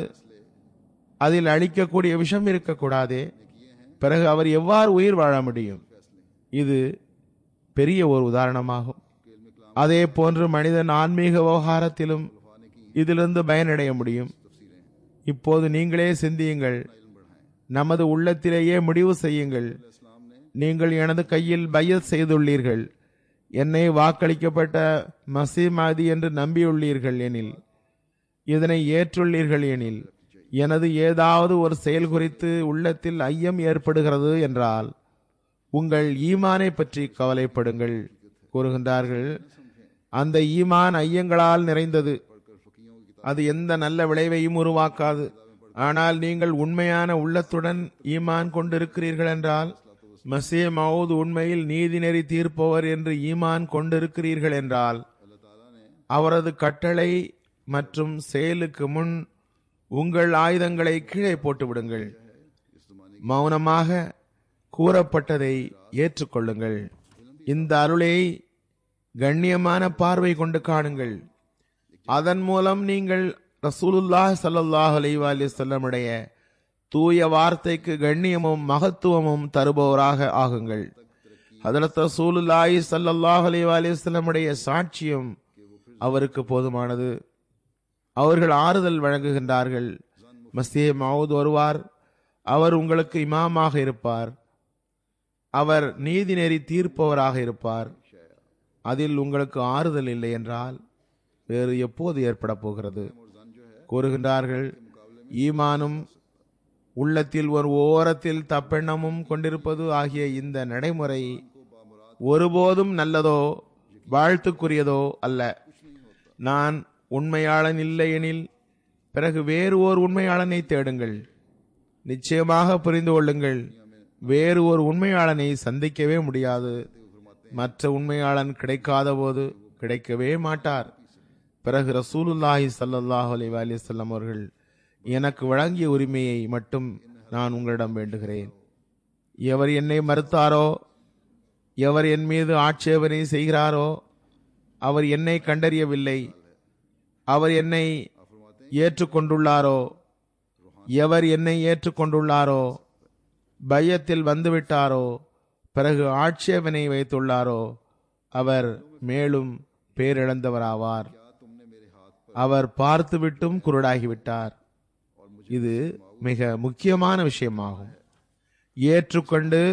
அதில் அழிக்கக்கூடிய விஷம் இருக்கக்கூடாதே பிறகு அவர் எவ்வாறு உயிர் வாழ முடியும் இது பெரிய ஒரு உதாரணமாகும் அதே போன்று மனிதன் ஆன்மீக விவகாரத்திலும் இதிலிருந்து பயனடைய முடியும் இப்போது நீங்களே சிந்தியுங்கள் நமது உள்ளத்திலேயே முடிவு செய்யுங்கள் நீங்கள் எனது கையில் பையல் செய்துள்ளீர்கள் என்னை வாக்களிக்கப்பட்ட மசீமாதி என்று நம்பியுள்ளீர்கள் எனில் இதனை ஏற்றுள்ளீர்கள் எனில் எனது ஏதாவது ஒரு செயல் குறித்து உள்ளத்தில் ஐயம் ஏற்படுகிறது என்றால் உங்கள் ஈமானை பற்றி கவலைப்படுங்கள் கூறுகின்றார்கள் அந்த ஈமான் ஐயங்களால் நிறைந்தது அது எந்த நல்ல விளைவையும் உருவாக்காது ஆனால் நீங்கள் உண்மையான உள்ளத்துடன் ஈமான் கொண்டிருக்கிறீர்கள் என்றால் மசே மவுத் உண்மையில் நீதிநெறி தீர்ப்பவர் என்று ஈமான் கொண்டிருக்கிறீர்கள் என்றால் அவரது கட்டளை மற்றும் செயலுக்கு முன் உங்கள் ஆயுதங்களை கீழே போட்டு விடுங்கள் மௌனமாக கூறப்பட்டதை ஏற்றுக்கொள்ளுங்கள் இந்த அருளை கண்ணியமான பார்வை கொண்டு காணுங்கள் அதன் மூலம் நீங்கள் ரசூலுல்லாஹ் ஸல்லல்லாஹு அலைஹி வஸல்லமுடைய தூய வார்த்தைக்கு கண்ணியமும் மகத்துவமும் தருபவராக ஆகுங்கள் ஹதரத் ரசூலுல்லாஹி ஸல்லல்லாஹு அலைஹி வஸல்லமுடைய சாட்சியம் அவருக்கு போதுமானது அவர்கள் ஆறுதல் வழங்குகின்றார்கள் மஸ்தே மவுத் வருவார் அவர் உங்களுக்கு இமாமாக இருப்பார் அவர் நீதிநெறி தீர்ப்பவராக இருப்பார் அதில் உங்களுக்கு ஆறுதல் இல்லை என்றால் வேறு எப்போது ஏற்பட போகிறது கூறுகின்றார்கள் ஈமானும் உள்ளத்தில் ஒரு ஓரத்தில் தப்பெண்ணமும் கொண்டிருப்பது ஆகிய இந்த நடைமுறை ஒருபோதும் நல்லதோ வாழ்த்துக்குரியதோ அல்ல நான் உண்மையாளன் இல்லையெனில் பிறகு வேறு ஓர் உண்மையாளனை தேடுங்கள் நிச்சயமாக புரிந்து கொள்ளுங்கள் வேறு ஒரு உண்மையாளனை சந்திக்கவே முடியாது மற்ற உண்மையாளன் கிடைக்காத போது கிடைக்கவே மாட்டார் பிறகு ரசூலுல்லாஹி ஸல்லல்லாஹு அலைஹி வஸல்லம் அவர்கள் எனக்கு வழங்கிய உரிமையை மட்டும் நான் உங்களிடம் வேண்டுகிறேன் எவர் என்னை மறுத்தாரோ எவர் என் மீது ஆட்சேபனை செய்கிறாரோ அவர் என்னை கண்டறியவில்லை அவர் என்னை ஏற்றுக்கொண்டுள்ளாரோ எவர் என்னை ஏற்றுக்கொண்டுள்ளாரோ பயத்தில் வந்துவிட்டாரோ பிறகு ஆட்சேபனை வைத்துள்ளாரோ அவர் மேலும் பேரிழந்தவராவார் அவர் பார்த்துவிட்டும் குருடாகிவிட்டார் இது மிக முக்கியமான விஷயமாகும் ஏற்றுக்கொண்டு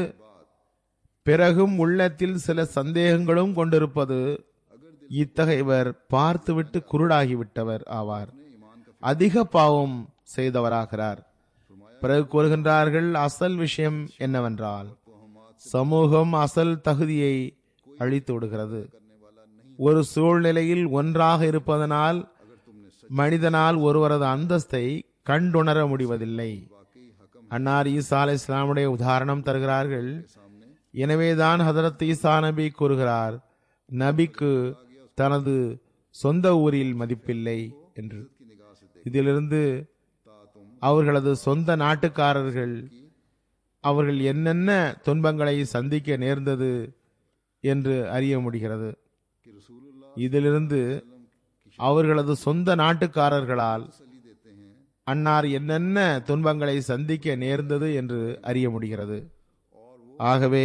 பிறகும் உள்ளத்தில் சில சந்தேகங்களும் கொண்டிருப்பது இத்தகையவர் பார்த்துவிட்டு குருடாகிவிட்டவர் ஆவார் அதிக பாவம் செய்தவராகிறார் பிறகு கூறுகின்றார்கள் அசல் விஷயம் என்னவென்றால் சமூகம் அசல் தகுதியை அழித்து விடுகிறது ஒரு சூழ்நிலையில் ஒன்றாக இருப்பதனால் மனிதனால் ஒருவரது அந்தஸ்தை கண்டுணர முடிவதில்லை அன்னார் ஈசா அலை இஸ்லாமுடைய உதாரணம் தருகிறார்கள் எனவேதான் ஹதரத் ஈசா நபி கூறுகிறார் நபிக்கு தனது சொந்த ஊரில் மதிப்பில்லை என்று இதிலிருந்து அவர்களது சொந்த நாட்டுக்காரர்கள் அவர்கள் என்னென்ன துன்பங்களை சந்திக்க நேர்ந்தது என்று அறிய முடிகிறது இதிலிருந்து அவர்களது சொந்த நாட்டுக்காரர்களால் அன்னார் என்னென்ன துன்பங்களை சந்திக்க நேர்ந்தது என்று அறிய முடிகிறது ஆகவே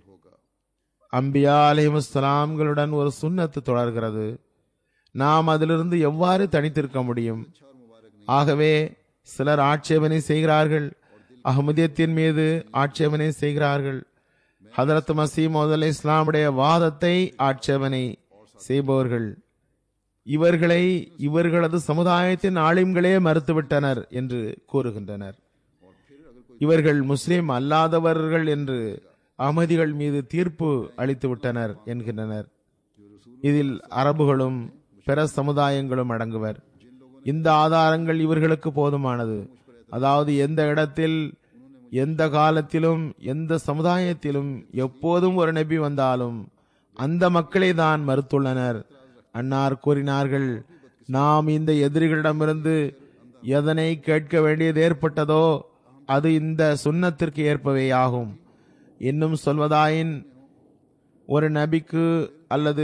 அம்பியா அலிமுஸ்லாம்களுடன் ஒரு சுன்னத்து தொடர்கிறது நாம் அதிலிருந்து எவ்வாறு தனித்திருக்க முடியும் ஆகவே சிலர் ஆட்சேபனை செய்கிறார்கள் அகமதியத்தின் மீது ஆட்சேபனை செய்கிறார்கள் ஹதரத் மசீம் அலி இஸ்லாமுடைய வாதத்தை ஆட்சேபனை செய்பவர்கள் இவர்களை இவர்களது சமுதாயத்தின் ஆளும்களே மறுத்துவிட்டனர் என்று கூறுகின்றனர் இவர்கள் முஸ்லிம் அல்லாதவர்கள் என்று அகமதிகள் மீது தீர்ப்பு அளித்து விட்டனர் என்கின்றனர் இதில் அரபுகளும் பிற சமுதாயங்களும் அடங்குவர் இந்த ஆதாரங்கள் இவர்களுக்கு போதுமானது அதாவது எந்த இடத்தில் எந்த காலத்திலும் எந்த சமுதாயத்திலும் எப்போதும் ஒரு நபி வந்தாலும் அந்த மக்களை தான் மறுத்துள்ளனர் அன்னார் கூறினார்கள் நாம் இந்த எதிரிகளிடமிருந்து எதனை கேட்க வேண்டியது ஏற்பட்டதோ அது இந்த சுன்னத்திற்கு ஏற்பவே ஆகும் இன்னும் சொல்வதாயின் ஒரு நபிக்கு அல்லது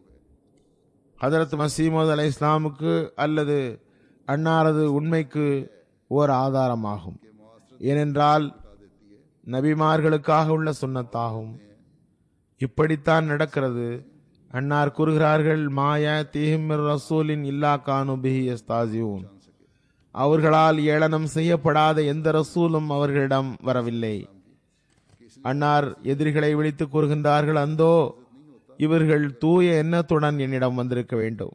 ஹதரத் மசீமது அலை இஸ்லாமுக்கு அல்லது அன்னாரது உண்மைக்கு ஓர் ஆதாரமாகும் ஏனென்றால் நபிமார்களுக்காக உள்ள சுன்னத்தாகும் இப்படித்தான் நடக்கிறது அன்னார் கூறுகிறார்கள் மாயா தீஹிமிர் ரசூலின் இல்லா கானு பிஹி எஸ்தாசியூன் அவர்களால் ஏளனம் செய்யப்படாத எந்த ரசூலும் அவர்களிடம் வரவில்லை அன்னார் எதிரிகளை விழித்து கூறுகின்றார்கள் அந்தோ இவர்கள் தூய எண்ணத்துடன் என்னிடம் வந்திருக்க வேண்டும்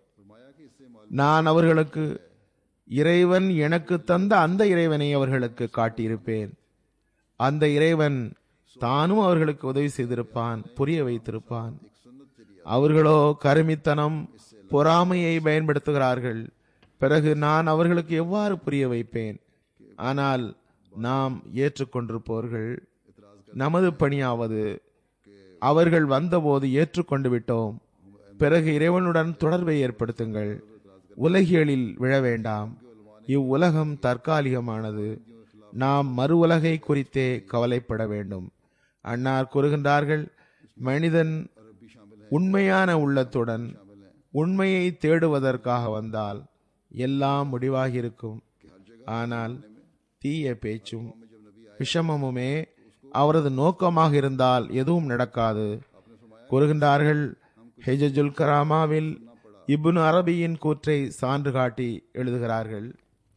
நான் அவர்களுக்கு இறைவன் எனக்கு தந்த அந்த இறைவனை அவர்களுக்கு காட்டியிருப்பேன் அந்த இறைவன் தானும் அவர்களுக்கு உதவி செய்திருப்பான் புரிய வைத்திருப்பான் அவர்களோ கருமித்தனம் பொறாமையை பயன்படுத்துகிறார்கள் பிறகு நான் அவர்களுக்கு எவ்வாறு புரிய வைப்பேன் ஆனால் நாம் ஏற்றுக்கொண்டிருப்பவர்கள் நமது பணியாவது அவர்கள் வந்தபோது ஏற்றுக்கொண்டு விட்டோம் பிறகு இறைவனுடன் தொடர்பை ஏற்படுத்துங்கள் உலகியலில் விழ வேண்டாம் இவ்வுலகம் தற்காலிகமானது நாம் மறு உலகை குறித்தே கவலைப்பட வேண்டும் அன்னார் கூறுகின்றார்கள் மனிதன் உண்மையான உள்ளத்துடன் உண்மையை தேடுவதற்காக வந்தால் எல்லாம் முடிவாகியிருக்கும் ஆனால் தீய பேச்சும் விஷமமுமே அவரது நோக்கமாக இருந்தால் எதுவும் நடக்காது கூறுகின்றார்கள் ஹெஜஜுல் கராமாவில் இப்னு அரபியின் கூற்றை சான்று காட்டி எழுதுகிறார்கள்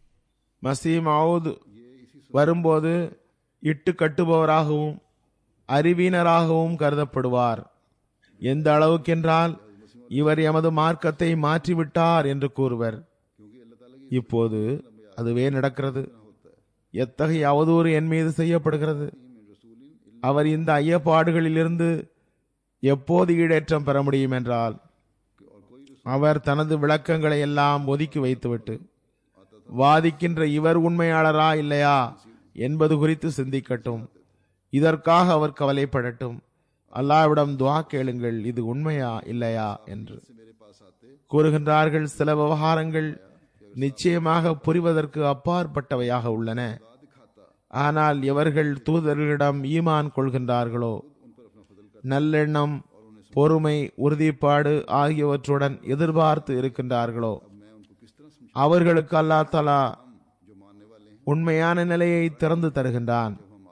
மசீம் அவுத் வரும்போது இட்டு கட்டுபவராகவும் அறிவீனராகவும் கருதப்படுவார் எந்த அளவுக்கென்றால் இவர் எமது மார்க்கத்தை மாற்றிவிட்டார் என்று கூறுவர் இப்போது அதுவே நடக்கிறது எத்தகைய அவதூறு என் மீது செய்யப்படுகிறது அவர் இந்த ஐயப்பாடுகளிலிருந்து எப்போது ஈடேற்றம் பெற முடியும் என்றால் அவர் தனது விளக்கங்களை எல்லாம் ஒதுக்கி வைத்துவிட்டு வாதிக்கின்ற இவர் உண்மையாளரா இல்லையா என்பது குறித்து சிந்திக்கட்டும் இதற்காக அவர் கவலைப்படட்டும் அல்லாவிடம் துவா கேளுங்கள் இது உண்மையா இல்லையா என்று கூறுகின்றார்கள் சில விவகாரங்கள் நிச்சயமாக புரிவதற்கு அப்பாற்பட்டவையாக உள்ளன ஆனால் எவர்கள் தூதர்களிடம் ஈமான் கொள்கின்றார்களோ நல்லெண்ணம் பொறுமை உறுதிப்பாடு ஆகியவற்றுடன் எதிர்பார்த்து இருக்கின்றார்களோ அவர்களுக்கு அல்லா தலா உண்மையான நிலையை திறந்து தருகின்றான்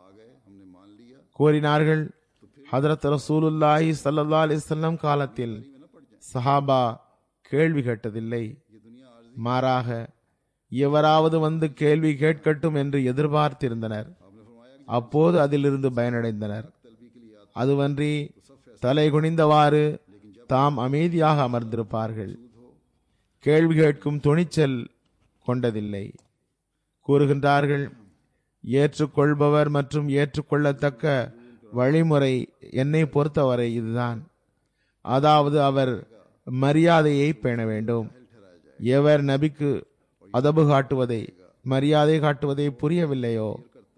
கூறினார்கள் ஹதரத் ரசூலுல்லாஹி சல்லா அலிசல்லம் காலத்தில் சஹாபா கேள்வி கேட்டதில்லை மாறாக எவராவது வந்து கேள்வி கேட்கட்டும் என்று எதிர்பார்த்திருந்தனர் அப்போது அதிலிருந்து பயனடைந்தனர் அதுவன்றி தலை குனிந்தவாறு தாம் அமைதியாக அமர்ந்திருப்பார்கள் கேள்வி கேட்கும் துணிச்சல் கொண்டதில்லை கூறுகின்றார்கள் ஏற்றுக்கொள்பவர் மற்றும் ஏற்றுக்கொள்ளத்தக்க வழிமுறை என்னை பொறுத்தவரை இதுதான் அதாவது அவர் மரியாதையை பேண வேண்டும் எவர் நபிக்கு அதபு காட்டுவதை மரியாதை காட்டுவதை புரியவில்லையோ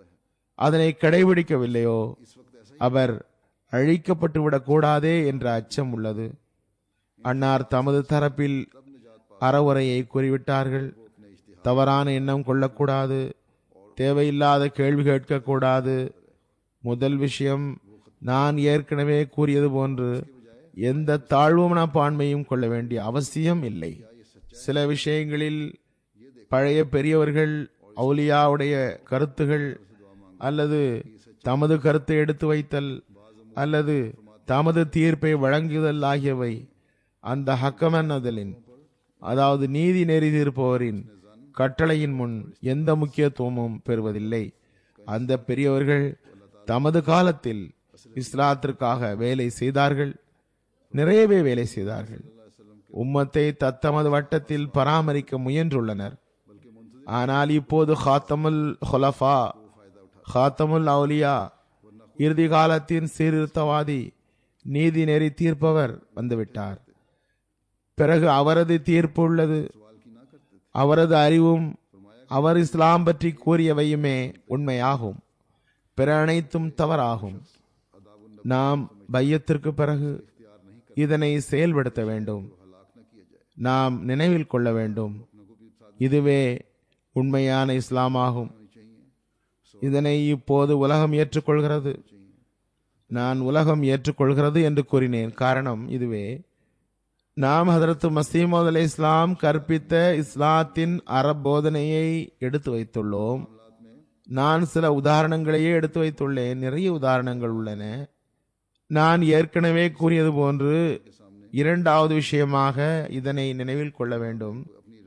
அதனை கடைபிடிக்கவில்லையோ அவர் அழிக்கப்பட்டு விடக்கூடாதே என்ற அச்சம் உள்ளது அன்னார் தமது தரப்பில் அறவுரையை கூறிவிட்டார்கள் தவறான எண்ணம் கொள்ளக்கூடாது தேவையில்லாத கேள்வி கேட்கக்கூடாது முதல் விஷயம் நான் ஏற்கனவே கூறியது போன்று எந்த தாழ்வு மனப்பான்மையும் கொள்ள வேண்டிய அவசியம் இல்லை சில விஷயங்களில் பழைய பெரியவர்கள் அவுலியாவுடைய கருத்துகள் அல்லது தமது கருத்தை எடுத்து வைத்தல் அல்லது தமது தீர்ப்பை வழங்குதல் ஆகியவை அந்த ஹக்கமன்னதலின் அதாவது நீதி நெறி தீர்ப்பவரின் கட்டளையின் முன் எந்த முக்கியத்துவமும் பெறுவதில்லை அந்த பெரியவர்கள் தமது காலத்தில் இஸ்லாத்திற்காக வேலை செய்தார்கள் நிறையவே வேலை செய்தார்கள் உம்மத்தை தத்தமது வட்டத்தில் பராமரிக்க முயன்றுள்ளனர் ஆனால் இப்போது ஹாத்தமுல் ஹொலஃபா ஹாத்தமுல் அவுலியா இறுதி காலத்தின் சீர்திருத்தவாதி நீதி நெறி தீர்ப்பவர் வந்துவிட்டார் பிறகு அவரது தீர்ப்பு உள்ளது அவரது அறிவும் அவர் இஸ்லாம் பற்றி கூறியவையுமே உண்மையாகும் பிற அனைத்தும் தவறாகும் நாம் பையத்திற்கு பிறகு இதனை செயல்படுத்த வேண்டும் நாம் நினைவில் கொள்ள வேண்டும் இதுவே உண்மையான இஸ்லாமாகும் இதனை இப்போது உலகம் ஏற்றுக்கொள்கிறது நான் உலகம் ஏற்றுக்கொள்கிறது என்று கூறினேன் காரணம் இதுவே நாம் ஹதரத்து மசீமது அலை இஸ்லாம் கற்பித்த இஸ்லாத்தின் அறபோதனையை எடுத்து வைத்துள்ளோம் நான் சில உதாரணங்களையே எடுத்து வைத்துள்ளேன் நிறைய உதாரணங்கள் உள்ளன நான் ஏற்கனவே கூறியது போன்று இரண்டாவது விஷயமாக இதனை நினைவில் கொள்ள வேண்டும்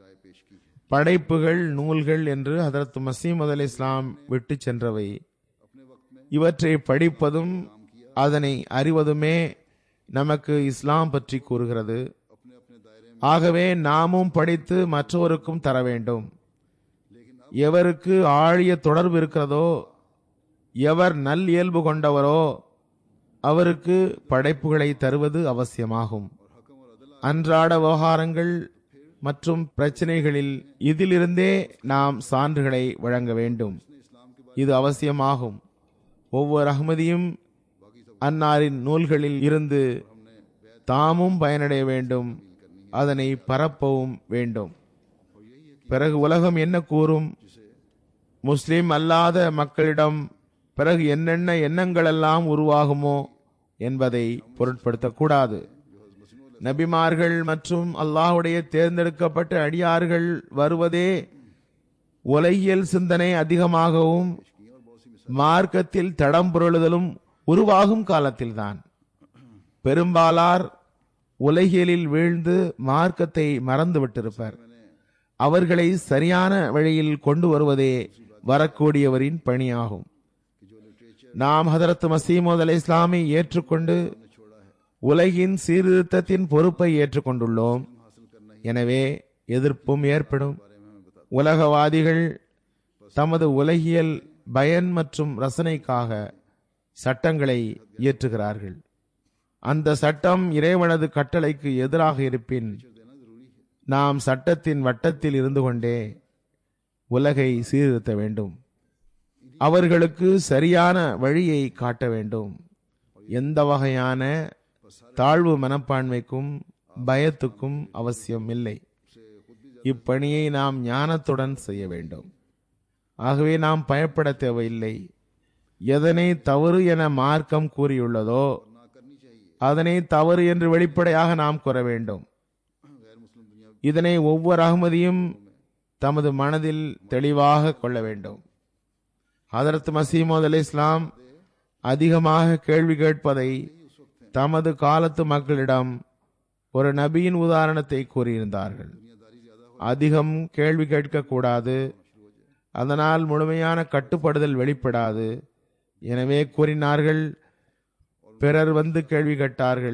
படைப்புகள் நூல்கள் என்று ஹதரத் மசீமது அலி இஸ்லாம் விட்டு சென்றவை இவற்றை படிப்பதும் அதனை அறிவதுமே நமக்கு இஸ்லாம் பற்றி கூறுகிறது ஆகவே நாமும் படித்து மற்றவருக்கும் தர வேண்டும் எவருக்கு ஆழிய தொடர்பு இருக்கிறதோ எவர் நல் இயல்பு கொண்டவரோ அவருக்கு படைப்புகளை தருவது அவசியமாகும் அன்றாட விவகாரங்கள் மற்றும் பிரச்சனைகளில் இதிலிருந்தே நாம் சான்றுகளை வழங்க வேண்டும் இது அவசியமாகும் ஒவ்வொரு அகமதியும் அன்னாரின் நூல்களில் இருந்து தாமும் பயனடைய வேண்டும் அதனை பரப்பவும் வேண்டும் பிறகு உலகம் என்ன கூறும் முஸ்லிம் அல்லாத மக்களிடம் பிறகு என்னென்ன எண்ணங்களெல்லாம் உருவாகுமோ என்பதை பொருட்படுத்தக்கூடாது நபிமார்கள் மற்றும் அல்லாஹுடைய தேர்ந்தெடுக்கப்பட்ட அடியார்கள் வருவதே உலகியல் சிந்தனை அதிகமாகவும் மார்க்கத்தில் தடம் புரளுதலும் உருவாகும் காலத்தில்தான் பெரும்பாலார் உலகியலில் வீழ்ந்து மார்க்கத்தை மறந்து விட்டிருப்பர் அவர்களை சரியான வழியில் கொண்டு வருவதே வரக்கூடியவரின் பணியாகும் நாம் ஹதரத் மசீமோத் அலை இஸ்லாமை ஏற்றுக்கொண்டு உலகின் சீர்திருத்தத்தின் பொறுப்பை ஏற்றுக்கொண்டுள்ளோம் எனவே எதிர்ப்பும் ஏற்படும் உலகவாதிகள் தமது உலகியல் பயன் மற்றும் ரசனைக்காக சட்டங்களை இயற்றுகிறார்கள் அந்த சட்டம் இறைவனது கட்டளைக்கு எதிராக இருப்பின் நாம் சட்டத்தின் வட்டத்தில் இருந்து கொண்டே உலகை சீர்திருத்த வேண்டும் அவர்களுக்கு சரியான வழியை காட்ட வேண்டும் எந்த வகையான தாழ்வு மனப்பான்மைக்கும் பயத்துக்கும் அவசியம் இல்லை இப்பணியை நாம் ஞானத்துடன் செய்ய வேண்டும் ஆகவே நாம் பயப்பட தேவையில்லை எதனை தவறு என மார்க்கம் கூறியுள்ளதோ அதனை தவறு என்று வெளிப்படையாக நாம் கூற வேண்டும் இதனை ஒவ்வொரு அகமதியும் தமது மனதில் தெளிவாக கொள்ள வேண்டும் ஹதரத் மசீமோத் அலி இஸ்லாம் அதிகமாக கேள்வி கேட்பதை தமது காலத்து மக்களிடம் ஒரு நபியின் உதாரணத்தை கூறியிருந்தார்கள் அதிகம் கேள்வி கேட்கக்கூடாது அதனால் முழுமையான கட்டுப்படுதல் வெளிப்படாது எனவே கூறினார்கள் பிறர் வந்து கேள்வி கேட்டார்கள்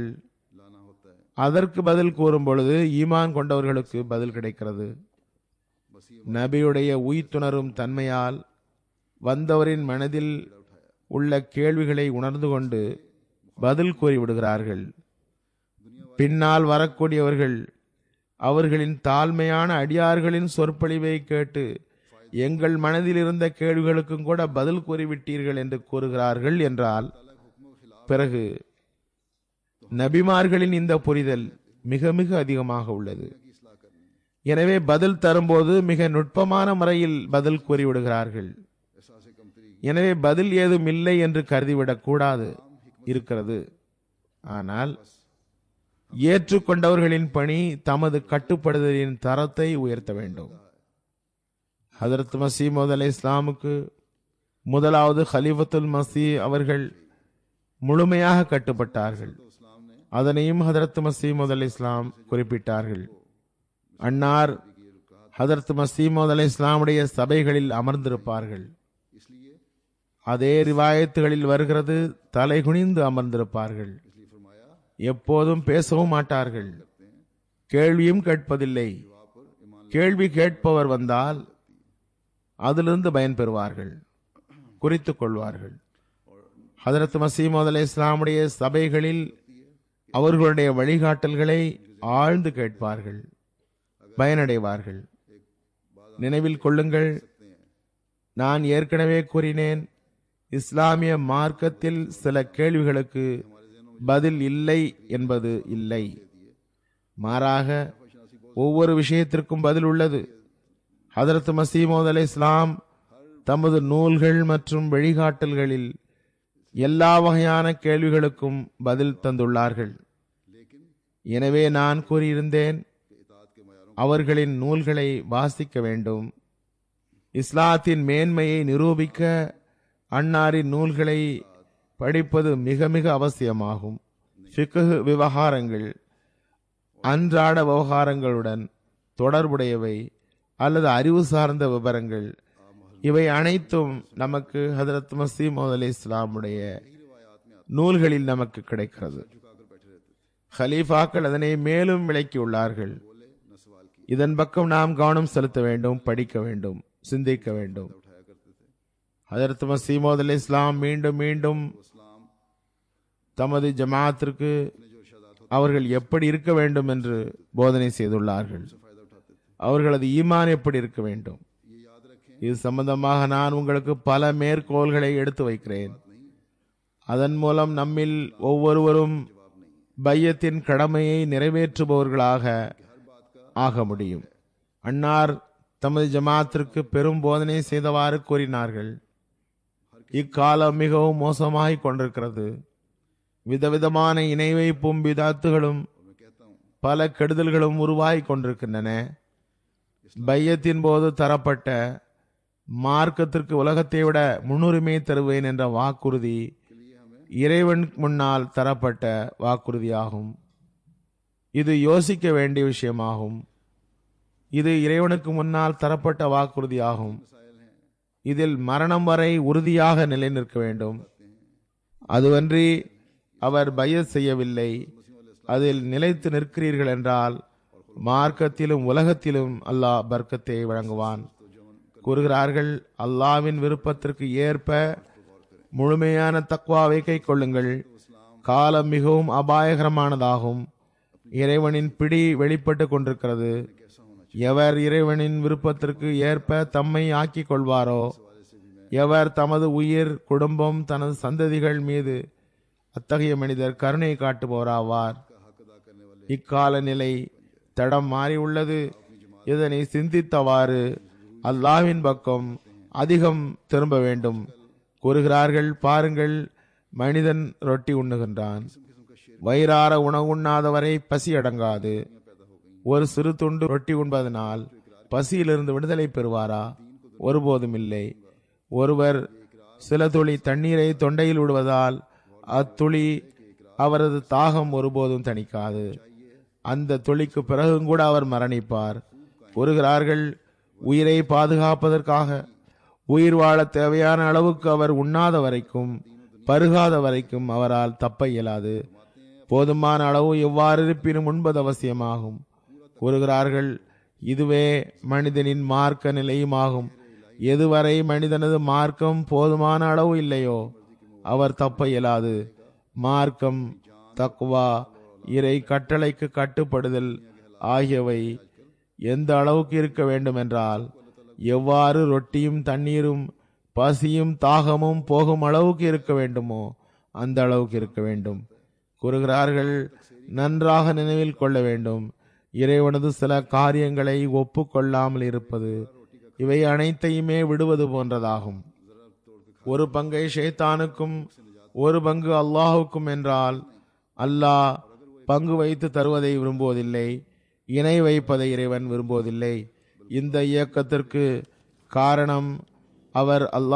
அதற்கு பதில் கூறும் பொழுது ஈமான் கொண்டவர்களுக்கு பதில் கிடைக்கிறது நபியுடைய உயிர்த்துணரும் தன்மையால் வந்தவரின் மனதில் உள்ள கேள்விகளை உணர்ந்து கொண்டு பதில் கூறிவிடுகிறார்கள் பின்னால் வரக்கூடியவர்கள் அவர்களின் தாழ்மையான அடியார்களின் சொற்பொழிவை கேட்டு எங்கள் மனதில் இருந்த கேள்விகளுக்கும் கூட பதில் கூறிவிட்டீர்கள் என்று கூறுகிறார்கள் என்றால் பிறகு நபிமார்களின் இந்த புரிதல் மிக மிக அதிகமாக உள்ளது எனவே பதில் தரும்போது மிக நுட்பமான முறையில் பதில் கூறிவிடுகிறார்கள் எனவே பதில் ஏதும் இல்லை என்று கருதிவிடக் கூடாது இருக்கிறது ஆனால் ஏற்றுக்கொண்டவர்களின் பணி தமது கட்டுப்படுதலின் தரத்தை உயர்த்த வேண்டும் ஹதரத் மசீமது அலை இஸ்லாமுக்கு முதலாவது ஹலிஃபத்துல் மசி அவர்கள் முழுமையாக கட்டுப்பட்டார்கள் அதனையும் ஹதரத் மசீமது அலி இஸ்லாம் குறிப்பிட்டார்கள் அன்னார் ஹதரத் மசீமது அலி இஸ்லாமுடைய சபைகளில் அமர்ந்திருப்பார்கள் அதே ரிவாயத்துகளில் வருகிறது தலை குனிந்து அமர்ந்திருப்பார்கள் எப்போதும் பேசவும் மாட்டார்கள் கேள்வியும் கேட்பதில்லை கேள்வி கேட்பவர் வந்தால் அதிலிருந்து பயன்பெறுவார்கள் குறித்துக் கொள்வார்கள் ஹதரத் மசீமது அலி இஸ்லாமுடைய சபைகளில் அவர்களுடைய வழிகாட்டல்களை ஆழ்ந்து கேட்பார்கள் பயனடைவார்கள் நினைவில் கொள்ளுங்கள் நான் ஏற்கனவே கூறினேன் இஸ்லாமிய மார்க்கத்தில் சில கேள்விகளுக்கு பதில் இல்லை என்பது இல்லை மாறாக ஒவ்வொரு விஷயத்திற்கும் பதில் உள்ளது ஹதரத் மசீமோத் அலை இஸ்லாம் தமது நூல்கள் மற்றும் வழிகாட்டல்களில் எல்லா வகையான கேள்விகளுக்கும் பதில் தந்துள்ளார்கள் எனவே நான் கூறியிருந்தேன் அவர்களின் நூல்களை வாசிக்க வேண்டும் இஸ்லாத்தின் மேன்மையை நிரூபிக்க அன்னாரின் நூல்களை படிப்பது மிக மிக அவசியமாகும் ஃபிக்ஹ் விவகாரங்கள் அன்றாட விவகாரங்களுடன் தொடர்புடையவை அல்லது அறிவு சார்ந்த விவரங்கள் இவை அனைத்தும் நமக்கு ஹதரத் மசீமது அலி இஸ்லாமுடைய நூல்களில் நமக்கு கிடைக்கிறது ஹலீஃபாக்கள் அதனை மேலும் விளக்கியுள்ளார்கள் இதன் பக்கம் நாம் கவனம் செலுத்த வேண்டும் படிக்க வேண்டும் சிந்திக்க வேண்டும் ஹதரத் மசீமோத் அலி இஸ்லாம் மீண்டும் மீண்டும் தமது ஜமாத்திற்கு அவர்கள் எப்படி இருக்க வேண்டும் என்று போதனை செய்துள்ளார்கள் அவர்களது ஈமான் எப்படி இருக்க வேண்டும் இது சம்பந்தமாக நான் உங்களுக்கு பல மேற்கோள்களை எடுத்து வைக்கிறேன் அதன் மூலம் நம்மில் ஒவ்வொருவரும் பையத்தின் கடமையை நிறைவேற்றுபவர்களாக ஆக முடியும் அன்னார் தமது ஜமாத்திற்கு பெரும் போதனை செய்தவாறு கூறினார்கள் இக்காலம் மிகவும் மோசமாகிக் கொண்டிருக்கிறது விதவிதமான இணை வைப்பும் விதாத்துகளும் பல கெடுதல்களும் உருவாகிக் கொண்டிருக்கின்றன பையத்தின் போது தரப்பட்ட மார்க்கத்திற்கு உலகத்தை விட முன்னுரிமை தருவேன் என்ற வாக்குறுதி இறைவன் முன்னால் தரப்பட்ட வாக்குறுதியாகும் இது யோசிக்க வேண்டிய விஷயமாகும் இது இறைவனுக்கு முன்னால் தரப்பட்ட வாக்குறுதியாகும் இதில் மரணம் வரை உறுதியாக நிலை நிற்க வேண்டும் அதுவன்றி அவர் பய செய்யவில்லை அதில் நிலைத்து நிற்கிறீர்கள் என்றால் மார்க்கத்திலும் உலகத்திலும் அல்லாஹ் பர்க்கத்தை வழங்குவான் கூறுகிறார்கள் அல்லாவின் விருப்பத்திற்கு ஏற்ப முழுமையான தக்வாவை கை கொள்ளுங்கள் காலம் மிகவும் அபாயகரமானதாகும் இறைவனின் பிடி வெளிப்பட்டு கொண்டிருக்கிறது எவர் இறைவனின் விருப்பத்திற்கு ஏற்ப தம்மை ஆக்கிக் கொள்வாரோ எவர் தமது உயிர் குடும்பம் தனது சந்ததிகள் மீது அத்தகைய மனிதர் கருணை காட்டுபவராவார் இக்கால நிலை தடம் மாறி உள்ளது இதனை சிந்தித்தவாறு அல்லாவின் பக்கம் அதிகம் திரும்ப வேண்டும் கூறுகிறார்கள் பாருங்கள் மனிதன் ரொட்டி உண்ணுகின்றான் வயிறார உணவு உண்ணாதவரை பசி அடங்காது ஒரு சிறு துண்டு ரொட்டி உண்பதனால் பசியிலிருந்து விடுதலை பெறுவாரா ஒருபோதும் இல்லை ஒருவர் சில துளி தண்ணீரை தொண்டையில் விடுவதால் அத்துளி அவரது தாகம் ஒருபோதும் தணிக்காது அந்த துளிக்கு பிறகும் கூட அவர் மரணிப்பார் கூறுகிறார்கள் உயிரை பாதுகாப்பதற்காக உயிர் வாழ தேவையான அளவுக்கு அவர் உண்ணாத வரைக்கும் பருகாத வரைக்கும் அவரால் தப்ப இயலாது போதுமான அளவு எவ்வாறு இருப்பினும் உண்பது அவசியமாகும் கூறுகிறார்கள் இதுவே மனிதனின் மார்க்க நிலையுமாகும் எதுவரை மனிதனது மார்க்கம் போதுமான அளவு இல்லையோ அவர் தப்ப இயலாது மார்க்கம் தக்குவா இறை கட்டளைக்கு கட்டுப்படுதல் ஆகியவை எந்த அளவுக்கு இருக்க வேண்டும் என்றால் எவ்வாறு ரொட்டியும் தண்ணீரும் பசியும் தாகமும் போகும் அளவுக்கு இருக்க வேண்டுமோ அந்த அளவுக்கு இருக்க வேண்டும் கூறுகிறார்கள் நன்றாக நினைவில் கொள்ள வேண்டும் இறைவனது சில காரியங்களை ஒப்புக்கொள்ளாமல் இருப்பது இவை அனைத்தையுமே விடுவது போன்றதாகும் ஒரு பங்கை ஷேத்தானுக்கும் ஒரு பங்கு அல்லாஹுக்கும் என்றால் அல்லாஹ் பங்கு வைத்து தருவதை விரும்புவதில்லை இணை வைப்பதை இறைவன் விரும்புவதில்லை இந்த இயக்கத்திற்கு காரணம் அவர் அல்லாஹ்